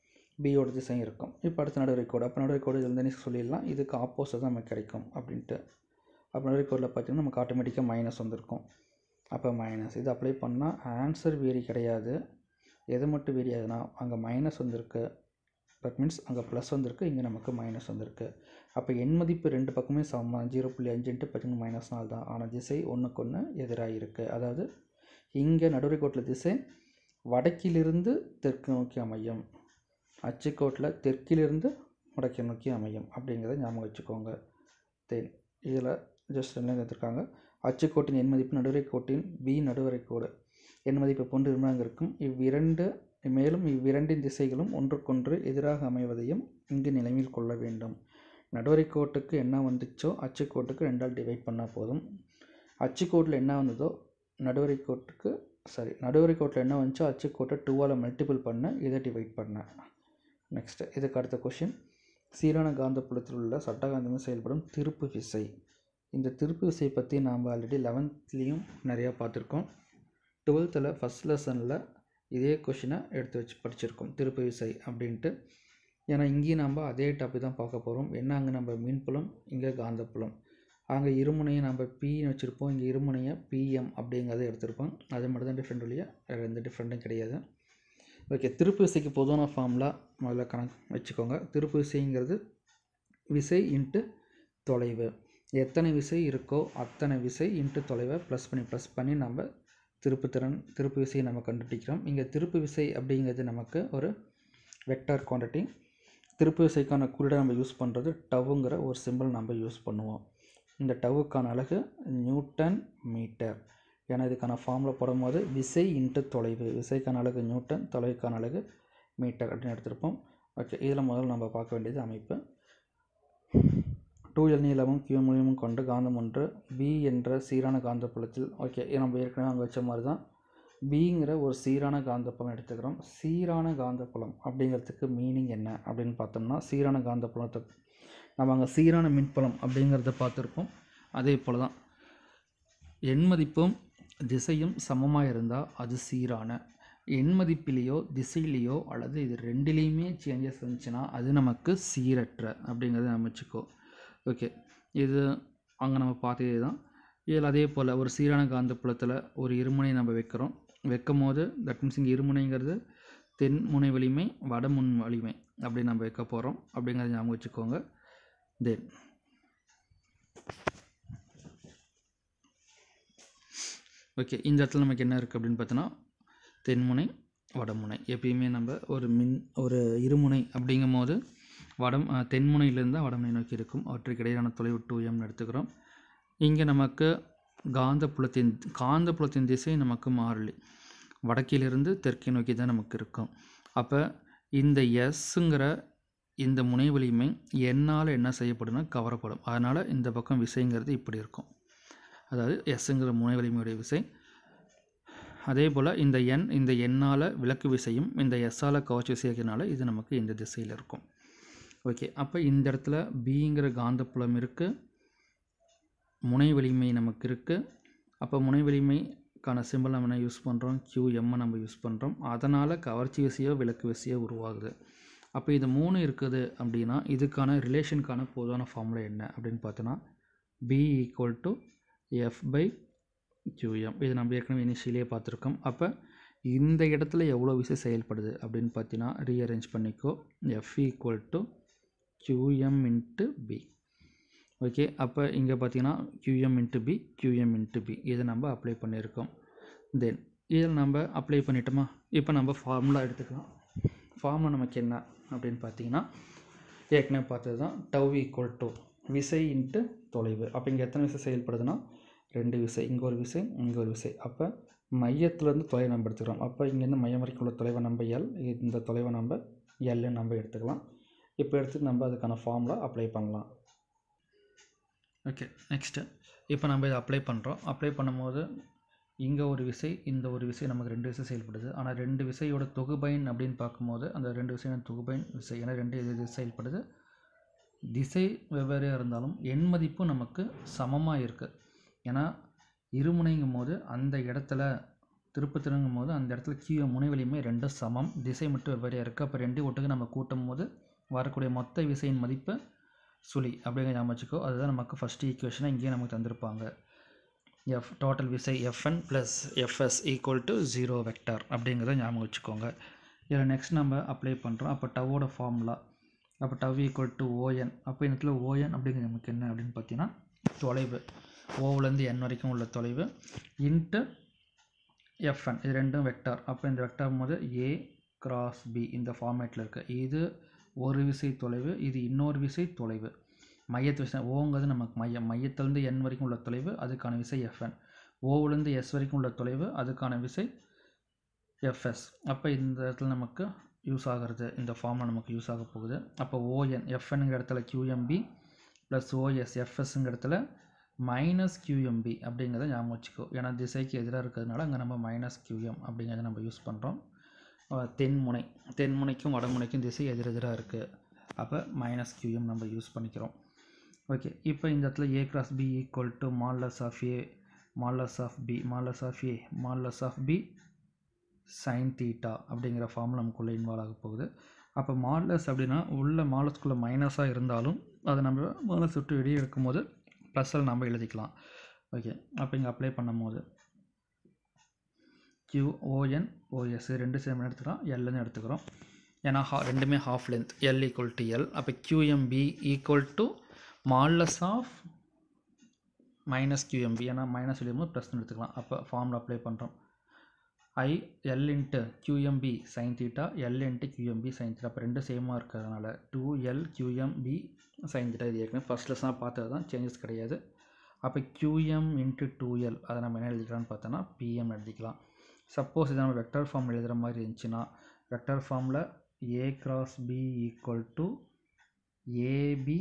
Speaker 1: பியோட திசையும் இருக்கும் இப்போ அடுத்த நடுவரை கோடு அப்போ நடுவரை கோடு இதில் சொல்லிடலாம் இதுக்கு ஆப்போசிட் தான் நமக்கு கிடைக்கும் அப்படின்ட்டு அப்போ நடுவரை கோடில் பார்த்தீங்கன்னா நமக்கு ஆட்டோமேட்டிக்காக மைனஸ் வந்திருக்கும் அப்போ மைனஸ் இது அப்ளை பண்ணால் ஆன்சர் வேரி கிடையாது எது மட்டும் வேரி ஆகுதுன்னா அங்கே மைனஸ் வந்திருக்கு தட் மீன்ஸ் அங்கே ப்ளஸ் வந்திருக்கு இங்கே நமக்கு மைனஸ் வந்திருக்கு அப்போ எண் மதிப்பு ரெண்டு பக்கமே சமம் ஜீரோ புள்ளி அஞ்சுன்ட்டு பார்த்தீங்கன்னா மைனஸ் நாலு தான் ஆனால் திசை ஒன்றுக்கு ஒன்று எதிராக இருக்குது அதாவது இங்கே நடுவரை கோட்டில் திசை வடக்கிலிருந்து தெற்கு நோக்கி அமையும் அச்சுக்கோட்டில் தெற்கிலிருந்து வடக்கு நோக்கி அமையும் அப்படிங்கிறத ஞாபகம் வச்சுக்கோங்க தென் இதில் ஜஸ்ட் என்ன எடுத்திருக்காங்க அச்சுக்கோட்டின் எண் மதிப்பு நடுவரை கோட்டின் பி நடுவரை கோடு எண் மதிப்பு போன்று இருமடங்கு இருக்கும் இவ்விரண்டு மேலும் இவ்விரண்டின் திசைகளும் ஒன்றுக்கொன்று எதிராக அமைவதையும் இங்கு நினைவில் கொள்ள வேண்டும் நடுவரை கோட்டுக்கு என்ன வந்துச்சோ அச்சுக்கோட்டுக்கு ரெண்டால் டிவைட் பண்ணால் போதும் அச்சுக்கோட்டில் என்ன வந்ததோ நடுவரை கோட்டுக்கு சாரி நடுவரை கோட்டில் என்ன வந்துச்சோ அச்சுக்கோட்டை டூவால் மல்டிபிள் பண்ண இதை டிவைட் பண்ண நெக்ஸ்ட்டு இதுக்கு அடுத்த கொஷின் சீரான காந்தப்புலத்தில் உள்ள சட்டகாந்தமே செயல்படும் திருப்பு விசை இந்த திருப்பு விசை பற்றி நாம் ஆல்ரெடி லெவன்த்லேயும் நிறையா பார்த்துருக்கோம் டுவெல்த்தில் ஃபஸ்ட் லெசனில் இதே கொஷினை எடுத்து வச்சு படிச்சிருக்கோம் திருப்பு விசை அப்படின்ட்டு ஏன்னா இங்கேயும் நம்ம அதே டாபிக் தான் பார்க்க போகிறோம் என்ன அங்கே நம்ம மீன்புலம் இங்கே காந்தப்புலம் அங்கே இருமுனையை நம்ம பின்னு வச்சுருப்போம் இங்கே இருமுனையை பிஎம் அப்படிங்கிறத எடுத்திருப்போம் அது மட்டும் தான் டிஃப்ரெண்ட் இல்லையா வேறு எந்த டிஃப்ரெண்ட்டும் கிடையாது ஓகே திருப்பு விசைக்கு பொதுவான ஃபார்முலா முதல்ல கணக்கு வச்சுக்கோங்க திருப்பு விசைங்கிறது விசை இன்ட்டு தொலைவு எத்தனை விசை இருக்கோ அத்தனை விசை இன்ட்டு தொலைவை ப்ளஸ் பண்ணி ப்ளஸ் பண்ணி நம்ம திருப்புத்திறன் திருப்பு விசையை நம்ம கண்டுபிடிக்கிறோம் இங்கே திருப்பு விசை அப்படிங்கிறது நமக்கு ஒரு வெக்டார் குவான்டிட்டி திருப்பு விசைக்கான குறியீடை நம்ம யூஸ் பண்ணுறது டவுங்கிற ஒரு சிம்பிள் நம்ம யூஸ் பண்ணுவோம் இந்த டவுக்கான அலகு நியூட்டன் மீட்டர் ஏன்னா இதுக்கான ஃபார்மில் போடும்போது விசை இன்ட்டு தொலைவு விசைக்கான அலகு நியூட்டன் தொலைவுக்கான அலகு மீட்டர் அப்படின்னு எடுத்திருப்போம் ஓகே இதில் முதல்ல நம்ம பார்க்க வேண்டியது அமைப்பு டூ எல் நீளமும் கியூ மூலியமும் கொண்ட காந்தம் ஒன்று பி என்ற சீரான காந்தப்புலத்தில் ஓகே நம்ம ஏற்கனவே அங்கே வச்ச மாதிரி தான் பிங்கிற ஒரு சீரான காந்தப்புலம் எடுத்துக்கிறோம் சீரான காந்தப்புலம் அப்படிங்கிறதுக்கு மீனிங் என்ன அப்படின்னு பார்த்தோம்னா சீரான காந்தப்புலத்தை நம்ம அங்கே சீரான மின்புலம் அப்படிங்கிறத பார்த்துருப்போம் அதே போல் தான் எண் மதிப்பும் திசையும் சமமாக இருந்தால் அது சீரான எண் மதிப்பிலேயோ திசையிலேயோ அல்லது இது ரெண்டுலேயுமே சேஞ்சஸ் இருந்துச்சுன்னா அது நமக்கு சீரற்ற அப்படிங்கிறத அமைச்சுக்கோ ஓகே இது அங்கே நம்ம பார்த்ததே தான் இதில் அதே போல் ஒரு சீரான காந்தப்புலத்தில் ஒரு இருமுனை நம்ம வைக்கிறோம் வைக்கும் போது தட் மீன்ஸ் இங்கே இருமுனைங்கிறது தென் முனை வலிமை வடமுன் வலிமை அப்படி நம்ம வைக்க போகிறோம் அப்படிங்கிறத ஞாபகம் வச்சுக்கோங்க தென் ஓகே இந்த இடத்துல நமக்கு என்ன இருக்குது அப்படின்னு பார்த்தோன்னா தென்முனை வடமுனை எப்பயுமே நம்ம ஒரு மின் ஒரு இருமுனை அப்படிங்கும் போது வடம் அஹ், தென்முனையிலேருந்து தான் வடமுனை நோக்கி இருக்கும் அவற்றுக்கு இடையிலான தொலைவு டூ எம்னு எடுத்துக்கிறோம் இங்கே நமக்கு காந்தப்புலத்தின் காந்தப்புலத்தின் திசை நமக்கு மாறிலி வடக்கிலிருந்து தெற்கை நோக்கி தான் நமக்கு இருக்கும் அப்போ இந்த எஸ்ஸுங்கிற இந்த முனை வலிமை என்னால் என்ன செய்யப்படும்னா கவரப்படும் அதனால் இந்த பக்கம் விசைங்கிறது இப்படி இருக்கும் அதாவது எஸ்ஸுங்கிற முனை வலிமையுடைய விசை அதே போல் இந்த எண் இந்த எண்ணால் விளக்கு விசையும் இந்த எஸ்ஸால் கவர்ச்சி விசைக்கிறனால இது நமக்கு இந்த திசையில் இருக்கும் ஓகே அப்போ இந்த இடத்துல பிங்கிற காந்தப்புலம் இருக்குது முனை வலிமை நமக்கு இருக்குது அப்போ முனை வலிமைக்கான சிம்பிள் நம்ம என்ன யூஸ் பண்ணுறோம் QM -அ நம்ம ஈக்குவல் பண்ணுறோம் அதனால் கவர்ச்சி விசையோ விளக்கு விசையோ உருவாகுது அப்போ இது மூணு இருக்குது அப்படின்னா இதுக்கான ரிலேஷனுக்கான பொதுவான ஃபார்முலா என்ன அப்படின்னு பார்த்தோன்னா B equal to F by QM இது நம்ம ஏற்கனவே இனிஷியலே பார்த்துருக்கோம் அப்போ இந்த இடத்துல எவ்வளோ விசை செயல்படுது அப்படின்னு பார்த்தீங்கன்னா ரீஅரேஞ்ச் பண்ணிக்கோ F equal to QM into B okay அப்போ இங்கே பார்த்தீங்கன்னா QM into B QM into B இதை நம்ம அப்ளை பண்ணியிருக்கோம் தென் இதில் நம்ம அப்ளை பண்ணிட்டோமா இப்போ நம்ம ஃபார்முலா எடுத்துக்கலாம் ஃபார்முலா நமக்கு என்ன அப்படின்னு பார்த்தீங்கன்னா ஏற்கனவே பார்த்தது தான் டவ் ஈக்குவல் டு விசை இன்ட்டு தொலைவு அப்போ இங்கே எத்தனை விசை செயல்படுதுன்னா ரெண்டு விசை இங்கே ஒரு விசை இங்கே ஒரு விசை அப்போ மையத்துலேருந்து தொலைவை நம்ம எடுத்துக்கிறோம் அப்போ இங்கேருந்து மையம் வரைக்கும் உள்ள தொலைவை நம்ம எல் இந்த தொலைவை நம்ம எல்னு நம்ம எடுத்துக்கலாம் இப்போ எடுத்து நம்ம அதுக்கான ஃபார்முலா அப்ளை பண்ணலாம் ஓகே நெக்ஸ்ட்டு இப்போ நம்ம இதை அப்ளை பண்ணுறோம் அப்ளை பண்ணும்போது இங்கே ஒரு விசை இந்த ஒரு விசை நமக்கு ரெண்டு விசை செயல்படுது ஆனால் ரெண்டு விசையோட தொகுபயன் அப்படின்னு பார்க்கும்போது அந்த ரெண்டு விசையோட தொகுபயன் விசை ஏன்னா ரெண்டு இது இது செயல்படுது திசை வெவ்வேறையாக இருந்தாலும் எண் மதிப்பும் நமக்கு சமமாக இருக்குது ஏன்னா இருமுனைங்கும் போது அந்த இடத்துல திருப்பு திருங்கும் போது அந்த இடத்துல கீழே முனை வலிமை ரெண்டும் சமம் திசை மட்டும் வெவ்வேறையாக இருக்குது அப்போ ரெண்டு ஒட்டுக்கு நம்ம கூட்டும் போது வரக்கூடிய மொத்த விசையின் மதிப்பு சுழி அப்படிங்கிற ஞாபகம் வச்சுக்கோ அதுதான் நமக்கு ஃபஸ்ட்டு ஈக்குவேஷனாக இங்கேயே நமக்கு தந்திருப்பாங்க எஃப் டோட்டல் விசை F N plus F S equal to zero vector அப்படிங்கிறத ஞாபகம் வச்சுக்கோங்க இதில் நெக்ஸ்ட் நம்ம அப்ளை பண்ணுறோம் அப்போ டவோட ஃபார்முலா அப்போ டவ் ஈக்குவல் டு ஓஎன் அப்போ இந்த இடத்துல ஓஎன் அப்படிங்கிறது நமக்கு என்ன அப்படின்னு பார்த்தீங்கன்னா தொலைவு ஓவிலேருந்து என் வரைக்கும் உள்ள தொலைவு இன்ட்டு எஃப்என் இது ரெண்டும் வெக்டார் அப்போ இந்த வெக்டார் போது ஏ கிராஸ் பி இந்த ஃபார்மேட்டில் இருக்குது இது ஒரு விசை தொலைவு இது இன்னொரு விசை தொலைவு மையத்து விசை ஓங்கிறது நமக்கு மையம் மையத்திலேருந்து என் வரைக்கும் உள்ள தொலைவு அதுக்கான விசை எஃப்என் ஓவிலேருந்து எஸ் வரைக்கும் உள்ள தொலைவு அதுக்கான விசை எஃப்எஸ் அப்போ இந்த இடத்துல நமக்கு யூஸ் ஆகிறது இந்த ஃபார்மில் நமக்கு யூஸ் ஆக போகுது அப்போ ஓஎன் எஃப்என்ங்கிற இடத்துல கியூஎம்பி ப்ளஸ் ஓஎஸ் எஃப்எஸ்ங்கிற இடத்துல மைனஸ் கியூஎம்பி அப்படிங்கிறத ஞாபகம் வச்சுக்கோ ஏன்னா திசைக்கு எதிராக இருக்கிறதுனால அங்கே நம்ம மைனஸ் கியூஎம் அப்படிங்கிறத நம்ம யூஸ் பண்ணுறோம் தென்முனை தென்முனைக்கும் வடமுனைக்கும் திசை எதிரெதிராக இருக்குது அப்போ மைனஸ் கியூஎம் நம்ம யூஸ் பண்ணிக்கிறோம் ஓகே இப்போ இந்த இடத்துல A cross B equal to modulus of A modulus of B modulus of A modulus of B sine theta அப்படிங்கிற ஃபார்முலா நமக்குள்ளே இன்வால்வ் ஆக போகுது அப்போ மால்லஸ் அப்படின்னா உள்ள மாலஸ்குள்ளே மைனஸாக இருந்தாலும் அதை நம்ம மாலஸ் விட்டு வெளியே எடுக்கும்போது ப்ளஸ்ஸில் நம்ம எழுதிக்கலாம் ஓகே அப்போ இங்கே அப்ளை பண்ணும்போது கியூ ஓஎன் ஓஎஸ் ரெண்டு சேம் எடுத்துக்கிறோம் எல்லுன்னு எடுத்துக்கிறோம் ஏன்னா ஹா ரெண்டுமே half length L equal to L அப்போ Q M B equal to modulus of minus Q M B ஏன்னா மைனஸ் எழுதும்போது ப்ளஸ்னு எடுத்துக்கலாம் அப்போ ஃபார்முலா அப்ளை பண்ணுறோம் I L into Q M B sine theta L into Q M B sine theta அப்போ ரெண்டும் சேமாக இருக்கிறதுனால two L Q M B sine theta இது ஏற்கனவே ஃபஸ்ட் லெஸ்ஸாக பார்த்தது தான் சேஞ்சஸ் கிடையாது அப்போ கியூஎம் இன்ட்டு டூ எல் அதை நம்ம என்ன எழுதிக்கலாம்னு பார்த்தோன்னா பிஎம் எழுதிக்கலாம் சப்போஸ் இதை நம்ம வெக்டர் ஃபார்ம் எழுதுகிற மாதிரி இருந்துச்சுன்னா வெக்டர் ஃபார்மில் A cross B equal to A B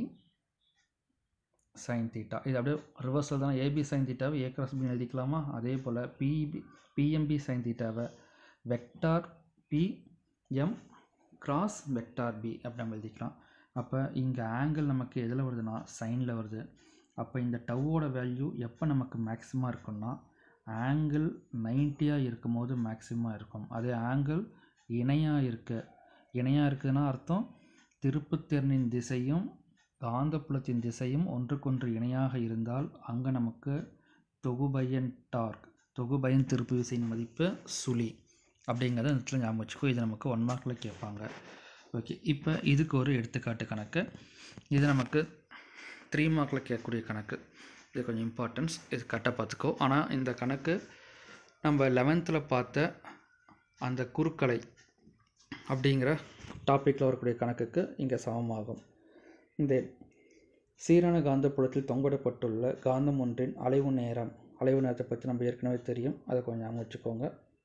Speaker 1: sine theta இது அப்படியே ரிவர்ஸில் தானே ஏபி சைன் தீட்டாவை ஏ கிராஸ் பின்னு எழுதிக்கலாமா அதே போல் பிபி பிஎம்பி சைன் தீட்டாவை vector B M cross vector B அப்படி நம்ம எழுதிக்கலாம் அப்போ இங்கே ஆங்கிள் நமக்கு எதில் வருதுன்னா சைனில் வருது அப்போ இந்த டவ்வோட வேல்யூ எப்போ நமக்கு மேக்ஸிமம் இருக்கும்னா ஆங்கிள் நைன்ட்டியாக இருக்கும் போது மேக்ஸிமம் இருக்கும் அதே ஆங்கிள் இணையாக இருக்கு இணையாக இருக்குதுன்னா அர்த்தம் திருப்புத்திறனின் திசையும் காந்தப்புலத்தின் திசையும் ஒன்றுக்கொன்று இணையாக இருந்தால் அங்கே நமக்கு தொகுபயன் டார்க் தொகுபயன் திருப்பு விசையின் மதிப்பு சுழி அப்படிங்கிறத இந்த இடத்துல ஞாபகம் வச்சுக்கோ இது நமக்கு ஒன் மார்க்கில் கேட்பாங்க ஓகே இப்போ இதுக்கு ஒரு எடுத்துக்காட்டு கணக்கு இது நமக்கு த்ரீ மார்க்கில் கேட்கக்கூடிய கணக்கு இது கொஞ்சம் இம்பார்ட்டன்ஸ் இது கரெக்டாக பார்த்துக்கோ ஆனால் இந்த கணக்கு நம்ம லெவன்த்தில் பார்த்த அந்த குறுக்கலை அப்படிங்கிற டாப்பிக்கில் வரக்கூடிய கணக்குக்கு இங்கே சமமாகும் இந்த சீரான காந்தப்புலத்தில் தொங்கவிடப்பட்டுள்ள காந்தம் ஒன்றின் அலைவு நேரம் அலைவு நேரத்தை பற்றி நம்ம ஏற்கனவே தெரியும் அதை கொஞ்சம் ஞாபகம் வச்சுக்கோங்க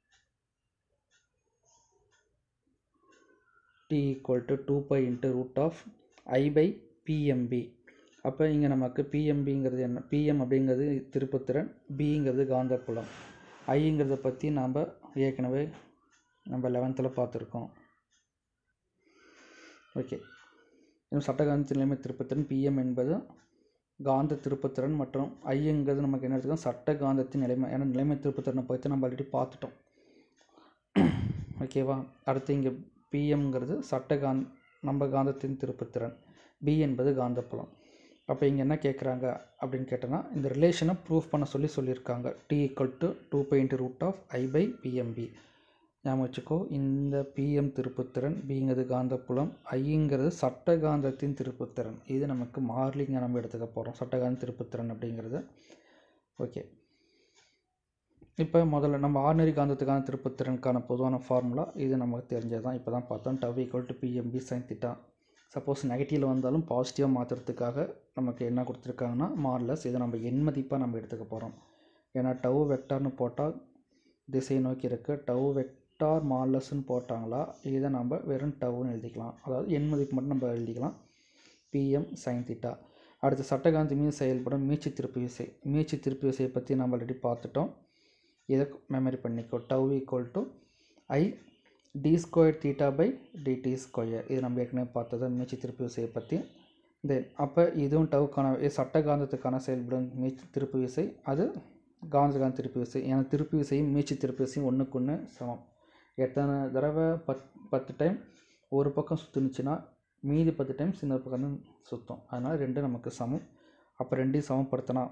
Speaker 1: T equal to two pi into root of I by B M B அப்போ இங்கே நமக்கு பிஎம்பிங்கிறது என்ன பிஎம் அப்படிங்கிறது திருப்புத்திறன் பிங்கிறது காந்தப்புலம் ஐங்கிறத பற்றி நாம் ஏற்கனவே நம்ம லெவன்த்தில் பார்த்துருக்கோம் ஓகே இன்னும் சட்டகாந்தத்தின் நிலைமை திருப்புத்திறன் பிஎம் என்பது காந்த திருப்புத்திறன் மற்றும் ஐங்கிறது நமக்கு என்ன எடுத்துக்கோம் சட்ட காந்தத்தின் நிலைமை ஏன்னா நிலைமை திருப்புத்திறனை பற்றி நம்ம ஆல்ரெடி பார்த்துட்டோம் ஓகேவா அடுத்து இங்கே பிஎம்ங்கிறது சட்ட காந் நம்ம காந்தத்தின் திருப்புத்திறன் பி என்பது காந்தப்புலம் அப்போ இங்கே என்ன கேட்குறாங்க அப்படின்னு கேட்டோன்னா இந்த ரிலேஷனை ப்ரூஃப் பண்ண சொல்லி சொல்லியிருக்காங்க T equal to two point root of I by B M B ஞாபகம் வச்சுக்கோ இந்த பிஎம் திருப்புத்திறன் பிங்கிறது காந்தப்புலம் ஐங்கிறது சட்ட காந்தத்தின் திருப்புத்திறன் இது நமக்கு மார்லிங்க நம்ம எடுத்துக்க போகிறோம் சட்டகாந்த திருப்புத்திறன் அப்படிங்கிறது ஓகே இப்போ முதல்ல நம்ம ஆர்டினரி காந்தத்துக்கான திருப்புத்திறனுக்கான பொதுவான ஃபார்முலா இது நமக்கு தெரிஞ்சது தான் இப்போ தான் பார்த்தோம் tau equal to B M B sine theta suppose நெகட்டிவில் வந்தாலும் பாசிட்டிவாக மாற்றுறதுக்காக நமக்கு என்ன கொடுத்துருக்காங்கன்னா மார்லஸ் இதை நம்ம எண் மதிப்பாக நம்ம எடுத்துக்க போகிறோம் ஏன்னா டவ் வெக்டார்னு போட்டால் திசையை நோக்கி இருக்க டவ் வெக்டார் மார்லஸ்ன்னு போட்டாங்களா இதை நம்ம வெறும் டவ்னு எழுதிக்கலாம் அதாவது எண் மதிப்பு மட்டும் நம்ம எழுதிக்கலாம் பிஎம் சைன் திட்டா அடுத்து சட்டகாந்தி மீது செயல்படும் மீச்சு திருப்பு விசை மீச்சு திருப்பு விசையை பற்றி நம்ம ஆல்ரெடி பார்த்துட்டோம் இதை மெமரி பண்ணிக்கோ tau equal to I D square theta by D T square இது நம்ம ஏற்கனவே பார்த்தது மீச்சு திருப்பு விசையை பற்றி தென் அப்போ இதுவும் டவுக்கான சட்ட காந்தத்துக்கான செயல்படும் மீச்சு திருப்பு விசை அது காந்தகாந்த திருப்பு விசை ஏன்னா திருப்பு விசையும் மீச்சு திருப்பு விசையும் ஒன்றுக்கு ஒன்று சமம் எத்தனை தடவை பத் பத்து டைம் ஒரு பக்கம் சுற்றுனுச்சுன்னா மீதி பத்து டைம்ஸ் இன்னொரு பக்கம் தான் சுற்றும் அதனால் ரெண்டும் நமக்கு சமம் அப்போ ரெண்டையும் சமப்படுத்தினா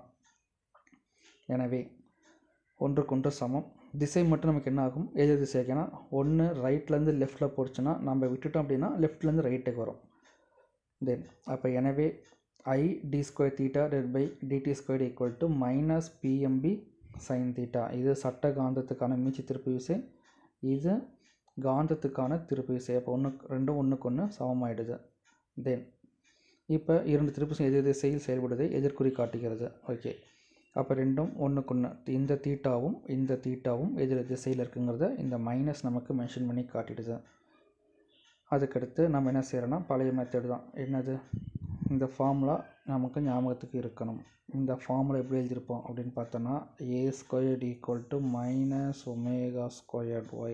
Speaker 1: எனவே ஒன்றுக்கொன்று சமம் திசை மட்டும் நமக்கு என்ன ஆகும் எதிர் திசைக்கு ஏன்னா ஒன்று ரைட்லேருந்து லெஃப்ட்டில் போச்சுன்னா நம்ம விட்டுட்டோம் அப்படின்னா லெஃப்ட்லேருந்து ரைட்டுக்கு வரும் தென் அப்போ எனவே ஐ டி ஸ்கொயர் தீட்டா டெட் by D T square equal to minus B M B sine theta இது சட்ட காந்தத்துக்கான மீச்சு திருப்பு விசை இது காந்தத்துக்கான திருப்பு விசை அப்போ ஒன்று ரெண்டும் ஒன்றுக்கு ஒன்று சமமாயிடுது தென் இப்போ இரண்டு திருப்பு எதிர் திசையில் செயல்படுவதை எதிர்குறி காட்டுகிறது ஓகே அப்போ ரெண்டும் ஒன்றுக்கு ஒன்று இந்த தீட்டாவும் இந்த தீட்டாவும் எதிர் திசையில் இருக்குங்கிறத இந்த மைனஸ் நமக்கு மென்ஷன் பண்ணி காட்டிடுது அதுக்கடுத்து நம்ம என்ன செய்கிறோன்னா பழைய மெத்தட் தான் என்னது இந்த ஃபார்முலா நமக்கு ஞாபகத்துக்கு இருக்கணும் இந்த ஃபார்முலா எப்படி எழுதியிருப்போம் அப்படின்னு பார்த்தோன்னா A squared equal to minus omega squared Y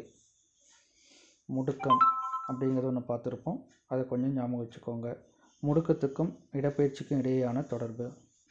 Speaker 1: முடுக்கம் அப்படிங்கிறத ஒன்று பார்த்துருப்போம் அதை கொஞ்சம் ஞாபகம் வச்சுக்கோங்க முடுக்கத்துக்கும் இடப்பெயர்ச்சிக்கும் இடையேயான தொடர்பு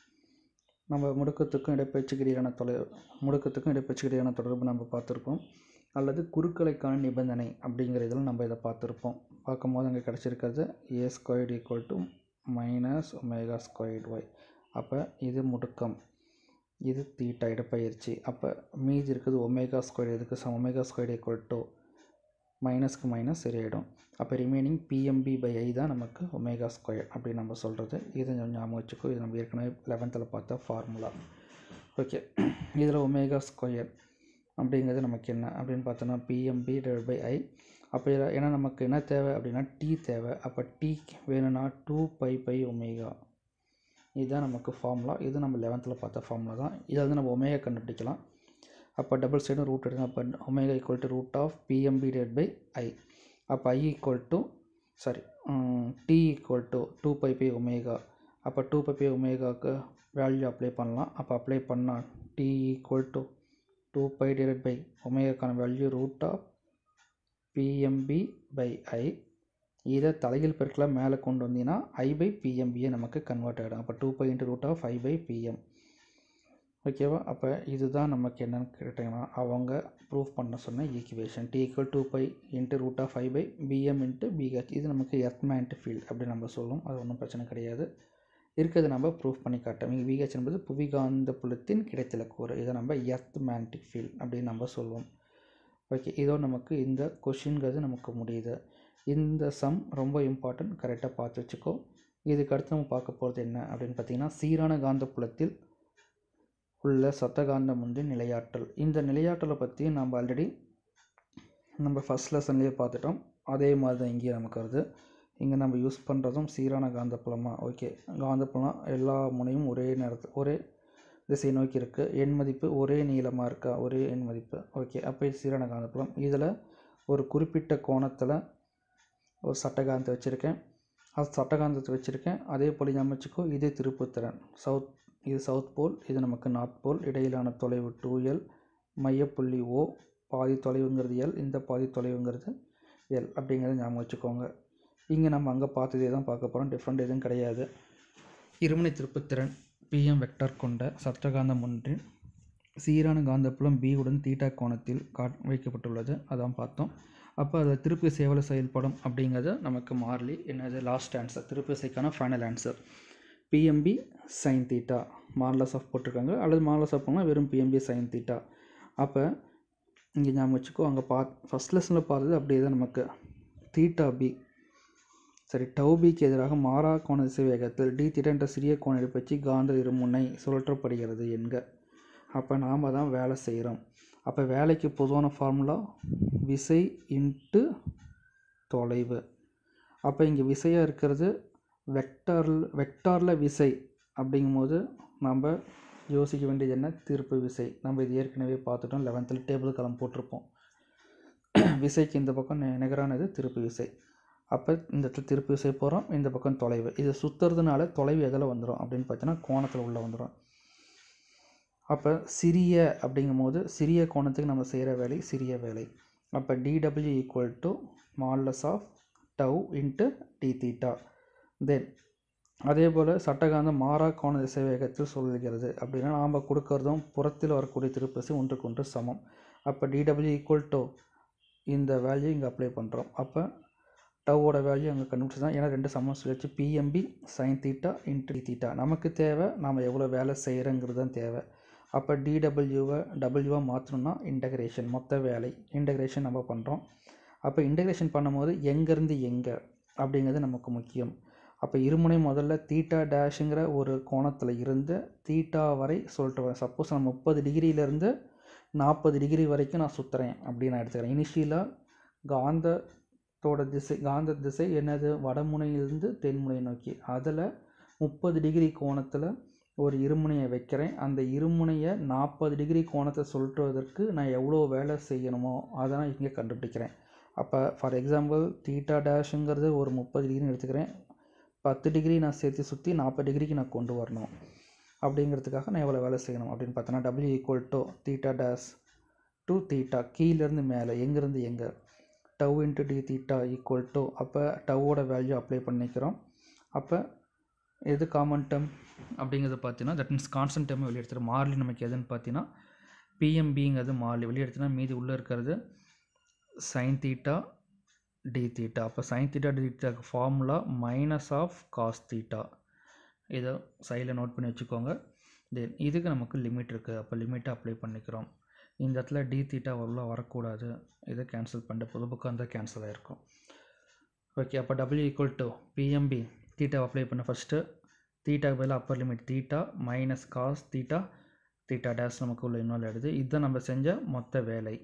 Speaker 1: நம்ம முடுக்கத்துக்கும் இடப்பெயர்ச்சிக்கு இடையான தொலை முடுக்கத்துக்கும் இடப்பெயர்ச்சிக்கு இடையான தொடர்பு நம்ம பார்த்துருக்கோம் அல்லது குறுக்கலைக்கான நிபந்தனை அப்படிங்கிற இதில் நம்ம இதை பார்த்துருப்போம் பார்க்கும்போது அங்கே கிடச்சிருக்கிறது A squared equal to minus omega squared Y அப்போ இது முடுக்கம் இது தீட்டா இடப்பெயர்ச்சி அப்போ மீதி இருக்குது ஒமேகா ஸ்கொயர் இதுக்கு சம் ஒமேகா ஸ்கொயர்டு ஈக்குவல் டு மைனஸ்க்கு மைனஸ் சரியாயிடும் அப்போ ரிமைனிங் பிஎம்பி பை ஐ தான் நமக்கு ஒமேகா ஸ்கொயர் அப்படின்னு நம்ம சொல்கிறது இதை ஞாபகம் வச்சுக்கோ இது நம்ம ஏற்கனவே லெவன்த்தில் பார்த்த ஃபார்முலா ஓகே இதில் ஒமேகா ஸ்கொயர் அப்படிங்கிறது நமக்கு என்ன அப்படின்னு பார்த்தோன்னா பிஎம்பி டிவைட் பை ஐ அப்போ இதில் ஏன்னா நமக்கு என்ன தேவை அப்படின்னா டி தேவை அப்போ டி வேணும்னா டூ பை பை ஒமேகா இதுதான் நமக்கு ஃபார்முலா இது நம்ம லெவன்த்தில் பார்த்த ஃபார்முலா தான் இதை வந்து நம்ம ஒமேகா கண்டுபிடிக்கலாம் அப்போ டபுள் சைடும் ரூட் எடுங்க அப்போ omega equal to root of B M B divide by I அப்போ I equal to sorry T equal to two pi by omega அப்போ டூ பை பை ஒமேகாவுக்கு வேல்யூ அப்ளை பண்ணலாம் அப்போ அப்ளை பண்ணால் T equal to two pi divide by ஒமேகாக்கான value root of B M B by I இதை தலைகீழ் பெருக்கலாக மேலே கொண்டு வந்தீங்கன்னா ஐ பை பிஎம்பியை நமக்கு கன்வெர்ட் ஆகிடும் அப்போ two pi into root of I by B M ஓகேவா அப்போ இதுதான் நமக்கு என்னென்னு கேட்டிங்கன்னா அவங்க ப்ரூஃப் பண்ண சொன்ன equation T equal to pi into root of I by B M into B H இது நமக்கு எர்த்மேண்ட் ஃபீல்ட் அப்படி நம்ம சொல்லுவோம் அது ஒன்றும் பிரச்சனை கிடையாது இருக்கிறது நம்ம ப்ரூஃப் பண்ணி காட்டோம் இங்கே விஹெச் என்பது புவிகாந்த புலத்தின் கிடைத்தல கூறு இதை நம்ம எர்த் மேக்னட்டிக் ஃபீல்ட் அப்படின்னு நம்ம சொல்லுவோம் ஓகே இதோ நமக்கு இந்த கொஷின்கிறது நமக்கு முடியுது இந்த சம் ரொம்ப இம்பார்ட்டன்ட் கரெக்டாக பார்த்து வச்சுக்கோ இதுக்கு அடுத்து நம்ம பார்க்க போகிறது என்ன அப்படின்னு பார்த்தீங்கன்னா சீரான காந்த புலத்தில் உள்ள சத்தகாந்தம் வந்து நிலையாற்றல் இந்த நிலையாற்றலை பற்றி நம்ம ஆல்ரெடி நம்ம ஃபஸ்ட் லெசன்லேயே பார்த்துட்டோம் அதே மாதிரி தான் இங்கேயும் நமக்கு வருது இங்கே நம்ம யூஸ் பண்ணுறதும் சீரான காந்தப்புலமாக ஓகே காந்தப்புலம் எல்லா முனையும் ஒரே நேரத்தில் ஒரே திசை நோக்கி இருக்குது எண் மதிப்பு ஒரே நீளமாக இருக்கா ஒரே எண் மதிப்பு ஓகே அப்போ இது சீரான காந்தப்புலம் இதில் ஒரு குறிப்பிட்ட கோணத்தில் ஒரு சட்டகாந்தத்தை வச்சுருக்கேன் அது சட்டகாந்தத்தை வச்சுருக்கேன் அதே போல் அமைச்சுக்கோ இதே திருப்புத்திறன் சவுத் இது சவுத் போல் இது நமக்கு நார்த் போல் இடையிலான தொலைவு டூ எல் மையப்புள்ளி ஓ பாதி தொலைவுங்கிறது எல் இந்த பாதி தொலைவுங்கிறது எல் அப்படிங்கிறத ஞாபகம் வச்சுக்கோங்க இங்கே நம்ம அங்கே பார்த்ததே தான் பார்க்க போகிறோம் டிஃப்ரெண்ட் எதுவும் கிடையாது இருமுனை திருப்புத்திறன் பிஎம் வெக்டார் கொண்ட சட்டகாந்தம் ஒன்றின் சீரான காந்தப்புலம் பி உடன் தீட்டா கோணத்தில் காட் வைக்கப்பட்டுள்ளது அதான் பார்த்தோம் அப்போ அதில் திருப்பு சேவல செயல்படும் அப்படிங்கிறது நமக்கு மாறலி என்னது லாஸ்ட் ஆன்சர் திருப்பு விசைக்கான final answer B M B sine theta modulus of போட்டிருக்காங்க அல்லது மார்லஸ் ஆஃப் போனால் வெறும் பிஎம்பி சைன் தீட்டா அப்போ இங்கே ஞாபகம் வச்சுக்கோ அங்கே பாத் ஃபஸ்ட் லெசனில் பார்த்தது அப்படியே தான் நமக்கு தீட்டா பி சரி டவு பிக்கு எதிராக மாறா கோண திசை வேகத்தில் டி தீட்டா என்ற சிறிய கோண எடுப்பச்சு காந்த இருமுனை சுழற்றப்படுகிறது என்க அப்போ நாம் தான் வேலை செய்கிறோம் அப்போ வேலைக்கு பொதுவான ஃபார்முலா விசை இன்ட்டு தொலைவு அப்போ இங்கே விசையாக இருக்கிறது வெக்டாரில் வெக்டாரில் விசை அப்படிங்கும்போது நம்ம யோசிக்க வேண்டியது என்ன திருப்பு விசை நம்ம இது ஏற்கனவே பார்த்துட்டோம் லெவன்த்தில் டேபிள் கலம் போட்டிருப்போம் விசைக்கு இந்த பக்கம் நி- நிகரானது திருப்பு விசை அப்போ இந்த இடத்துல திருப்பு விசை போகிறோம் இந்த பக்கம் தொலைவு இது சுற்றுறதுனால தொலைவு எதில் வந்துடும் அப்படின்னு பார்த்தீங்கன்னா கோணத்தில் உள்ளே வந்துடும் அப்போ சிறிய அப்படிங்கும்போது சிறிய கோணத்துக்கு நம்ம செய்கிற வேலை சிறிய வேலை அப்போ டிடபிள்யூ equal to modulus of tau into d theta then அதே போல் சட்டகாந்தம் மாறா கோண திசை வேகத்தில் சொல்கிறது அப்படின்னா நாம் கொடுக்கறதும் புறத்தில் வரக்கூடிய திருப்பசி ஒன்றுக்கு ஒன்று சமம் அப்போ டிடபிள்யூ ஈக்குவல் டு இந்த வேல்யூ இங்கே அப்ளை பண்ணுறோம் அப்போ டவோட வேல்யூ அங்கே கண்டுபிடிச்சி தான் ஏன்னா ரெண்டு சமம் சொல்லிச்சு p m b sine theta into theta நமக்கு தேவை நாம் எவ்வளோ வேலை செய்கிறோங்கிறது தான் தேவை அப்போ டிடபிள்யூவை டபிள்யூவாக மாற்றணும்னா இன்டகிரேஷன் மொத்த வேலை இன்டகிரேஷன் நம்ம பண்ணுறோம் அப்போ இன்டகிரேஷன் பண்ணும்போது எங்கேருந்து எங்கே அப்படிங்கிறது நமக்கு முக்கியம் அப்போ இருமுனை முதல்ல தீட்டா டேஷுங்கிற ஒரு கோணத்தில் இருந்து தீட்டா வரை சொல்லிட்டு வரேன் சப்போஸ் நான் முப்பது டிகிரியிலேருந்து நாற்பது டிகிரி வரைக்கும் நான் சுற்றுறேன் அப்படின்னு நான் எடுத்துக்கிறேன் இனிஷியலாக காந்தத்தோட திசை காந்த திசை என்னது வடமுனையிலிருந்து தென்முனை நோக்கி அதில் முப்பது டிகிரி கோணத்தில் ஒரு இருமுனையை வைக்கிறேன் அந்த இருமுனையை நாற்பது டிகிரி கோணத்தை சுழற்றுவதற்கு நான் எவ்வளோ வேலை செய்யணுமோ அதை நான் இங்கே கண்டுபிடிக்கிறேன் அப்போ ஃபார் எக்ஸாம்பிள் தீட்டா டேஷுங்கிறது ஒரு முப்பது டிகிரின்னு எடுத்துக்கிறேன் பத்து டிகிரி நான் சேர்த்து சுற்றி நாற்பது டிகிரிக்கு நான் கொண்டு வரணும் அப்படிங்கிறதுக்காக நான் எவ்வளோ வேலை செய்யணும் அப்படின்னு பார்த்தோன்னா டபிள்யூ equal to theta dash to theta கீழேருந்து மேலே எங்கேருந்து எங்கே tau into d theta equal to அப்போ டவ்வோட வேல்யூ அப்ளை பண்ணிக்கிறோம் அப்போ எது காமன் டேர்ம் அப்படிங்கிறது பார்த்தீங்கன்னா தட் மீன்ஸ் கான்ஸ்டன்ட் டேர்மை வெளியே எடுத்துகிறோம் மாறிலி நமக்கு எதுன்னு பார்த்தீங்கன்னா பிஎம்பிங்கிறது மாறிலி வெளியே எடுத்தோன்னா மீதி உள்ளே இருக்கிறது சைன் தீட்டா டி தீட்டா அப்போ சைன் தீட்டா டி தீட்டாக்கு formula minus of cos theta இதை சைடில் நோட் பண்ணி வச்சுக்கோங்க தென் இதுக்கு நமக்கு லிமிட் இருக்குது அப்போ லிமிட்டை அப்ளை பண்ணிக்கிறோம் இந்த இடத்துல டி தீட்டா உள்ள வரக்கூடாது இதை கேன்சல் பண்ணிட்டு புது புக்காக இருந்தால் கேன்சல் ஆகிருக்கும் ஓகே அப்போ டபிள்யூ equal to p m b theta apply பண்ண ஃபஸ்ட்டு தீட்டாக்கு பதிலாக upper limit theta minus cos theta theta dash நமக்கு உள்ள இன்னொரு எடுது இதுதான் நம்ம செஞ்ச மொத்த வேலை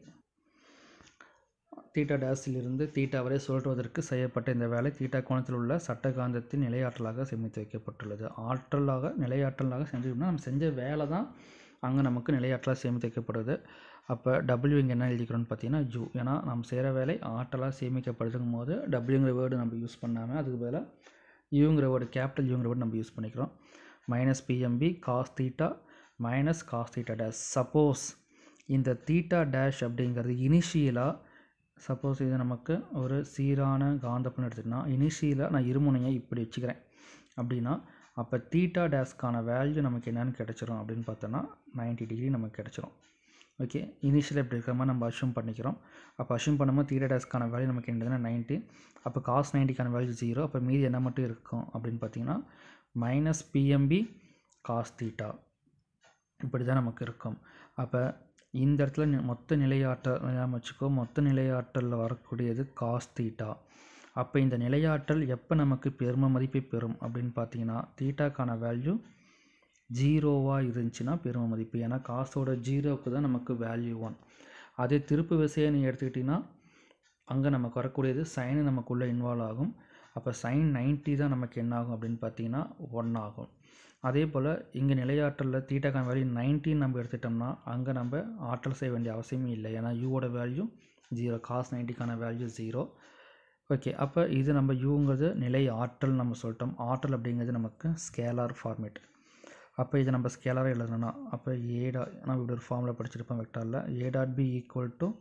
Speaker 1: தீட்டா டேஸிலிருந்து தீட்டா வரை சுழற்றுவதற்கு செய்யப்பட்ட இந்த வேலை தீட்டா கோணத்தில் உள்ள சட்டகாந்தத்தின் நிலையாற்றலாக சேமித்து வைக்கப்பட்டுள்ளது ஆற்றலாக நிலையாற்றலாக செஞ்சோம்னா நம்ம செஞ்ச வேலை தான் அங்கே நமக்கு நிலையாற்றலாக சேமித்து வைக்கப்படுது அப்போ டபிள்யூ இங்கே என்ன எழுதிக்கிறோம்னு பார்த்தீங்கன்னா ஜூ ஏன்னா நம்ம செய்கிற வேலை ஆற்றலாக சேமிக்கப்படுதுங்கும் போது டபிள்யூங்கிற வேர்டு நம்ம யூஸ் பண்ணாமல் அதுக்கு பதிலாக யூங்கிற வேர்டு கேபிட்டல் யூங்கிற வேர்டு நம்ம யூஸ் பண்ணிக்கிறோம் minus p m b cos theta minus cos theta dash suppose இந்த தீட்டா டேஷ் அப்படிங்கிறது இனிஷியலாக சப்போஸ் இது நமக்கு ஒரு சீரான காந்தப்புலம் எடுத்துக்கிட்டோம்னா இனிஷியலாக நான் இருமுனையை இப்படி வச்சுக்கிறேன் அப்படின்னா அப்போ தீட்டா டேஸ்க்கான வேல்யூ நமக்கு என்னென்னு கிடச்சிரும் அப்படின்னு பார்த்தோன்னா 90 டிகிரி நமக்கு கிடச்சிரும் ஓகே இனிஷியல் எப்படி இருக்கிற மாதிரி நம்ம அஷ்யூம் பண்ணிக்கிறோம் அப்போ அஷ்யூம் பண்ணும்போது தீட்டா டேஸ்க்கான வேல்யூ நமக்கு என்னதுன்னா நைன்ட்டி அப்போ காஸ் நைன்ட்டிக்கான வேல்யூ ஜீரோ அப்போ மீதி என்ன மட்டும் இருக்கும் அப்படின்னு பார்த்தீங்கன்னா மைனஸ் பிஎம்பி காஸ் தீட்டா இப்படி தான் நமக்கு இருக்கும் அப்போ இந்த இடத்துல நி- மொத்த நிலையாற்றல் ஞாபகம் வச்சுக்கோ மொத்த நிலையாற்றலில் வரக்கூடியது காஸ் தீட்டா அப்போ இந்த நிலையாற்றல் எப்போ நமக்கு பெரும மதிப்பை பெறும் அப்படின்னு பார்த்தீங்கன்னா தீட்டாக்கான வேல்யூ ஜீரோவாக இருந்துச்சுன்னா பெரும மதிப்பு ஏன்னா காசோட ஜீரோவுக்கு தான் நமக்கு வேல்யூ ஒன் அதே திருப்பு விசையை நீ எடுத்துக்கிட்டிங்கன்னா அங்கே நமக்கு வரக்கூடியது சைனு நமக்குள்ளே இன்வால்வ் ஆகும் அப்போ சைன் 90 தான் நமக்கு என்ன ஆகும் அப்படின்னு பார்த்தீங்கன்னா ஒன் ஆகும் அதே போல் இங்கே நிலையாற்றலில் தீட்டாக்கான வேல்யூ 19 நம்ம எடுத்துட்டோம்னா அங்கே நம்ம ஆற்றல் செய்ய வேண்டிய அவசியமே இல்லை ஏன்னா யூவோட வேல்யூ ஜீரோ காஸ் நைன்ட்டிக்கான வேல்யூ ஜீரோ ஓகே அப்போ இது நம்ம யூங்கிறது நிலை ஆற்றல் நம்ம சொல்லிட்டோம் ஆற்றல் அப்படிங்கிறது நமக்கு ஸ்கேலார் ஃபார்மேட் அப்போ இதை நம்ம ஸ்கேலாராக எழுதணும்னா அப்போ ஏடா நம்ம இப்படி ஒரு ஃபார்மில் படிச்சிருப்போம் வெக்டாரில் a dot b equal to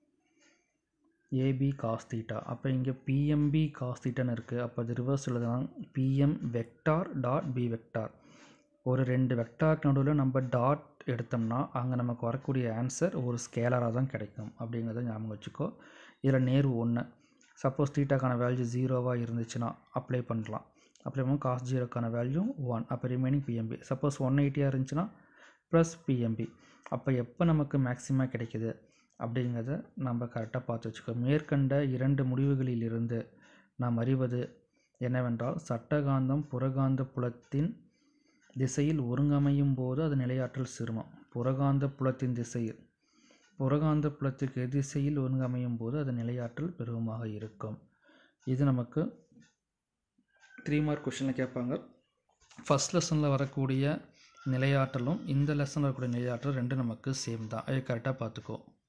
Speaker 1: a b cos theta அப்போ இங்கே பிஎம்பி காஸ் தீட்டான்னு இருக்குது அப்போ அது ரிவர்ஸ் எழுதலாம் p m vector dot b vector ஒரு ரெண்டு வெக்டாருக்கு நடுவில் நம்ம டாட் எடுத்தோம்னா அங்கே நமக்கு வரக்கூடிய ஆன்சர் ஒரு ஸ்கேலராக தான் கிடைக்கும் அப்படிங்கிறத ஞாபகம் வச்சுக்கோ இதில் நேர்வு ஒன்று சப்போஸ் தீட்டாக்கான வேல்யூ ஜீரோவாக இருந்துச்சுன்னா அப்ளை பண்ணலாம் அப்ளை பண்ணும் காஸ் ஜீரோக்கான வேல்யூ ஒன் அப்போ ரிமைனிங் பிஎம்பி சப்போஸ் ஒன் எயிட்டியாக இருந்துச்சுன்னா ப்ளஸ் பிஎம்பி அப்போ எப்போ நமக்கு மேக்ஸிமம் கிடைக்குது அப்படிங்கிறத நம்ம கரெக்டாக பார்த்து வச்சுக்கோ மேற்கண்ட இரண்டு முடிவுகளிலிருந்து நாம் அறிவது என்னவென்றால் சட்டகாந்தம் புறகாந்த புலத்தின் திசையில் ஒருங்கமையும் போது அது நிலையாற்றல் சிறுமம் புறகாந்த புலத்தின் திசையில் புறகாந்த புலத்திற்கு எதிர்திசையில் ஒருங்கமையும் போது அது நிலையாற்றல் பெருவமாக இருக்கும் இது நமக்கு த்ரீ மார்க் கொஷனில் கேட்பாங்க ஃபஸ்ட் லெசனில் வரக்கூடிய நிலையாற்றலும் இந்த லெசனில் வரக்கூடிய நிலையாற்றல் ரெண்டும் நமக்கு சேம் தான் அதை கரெக்டாக பார்த்துக்கோ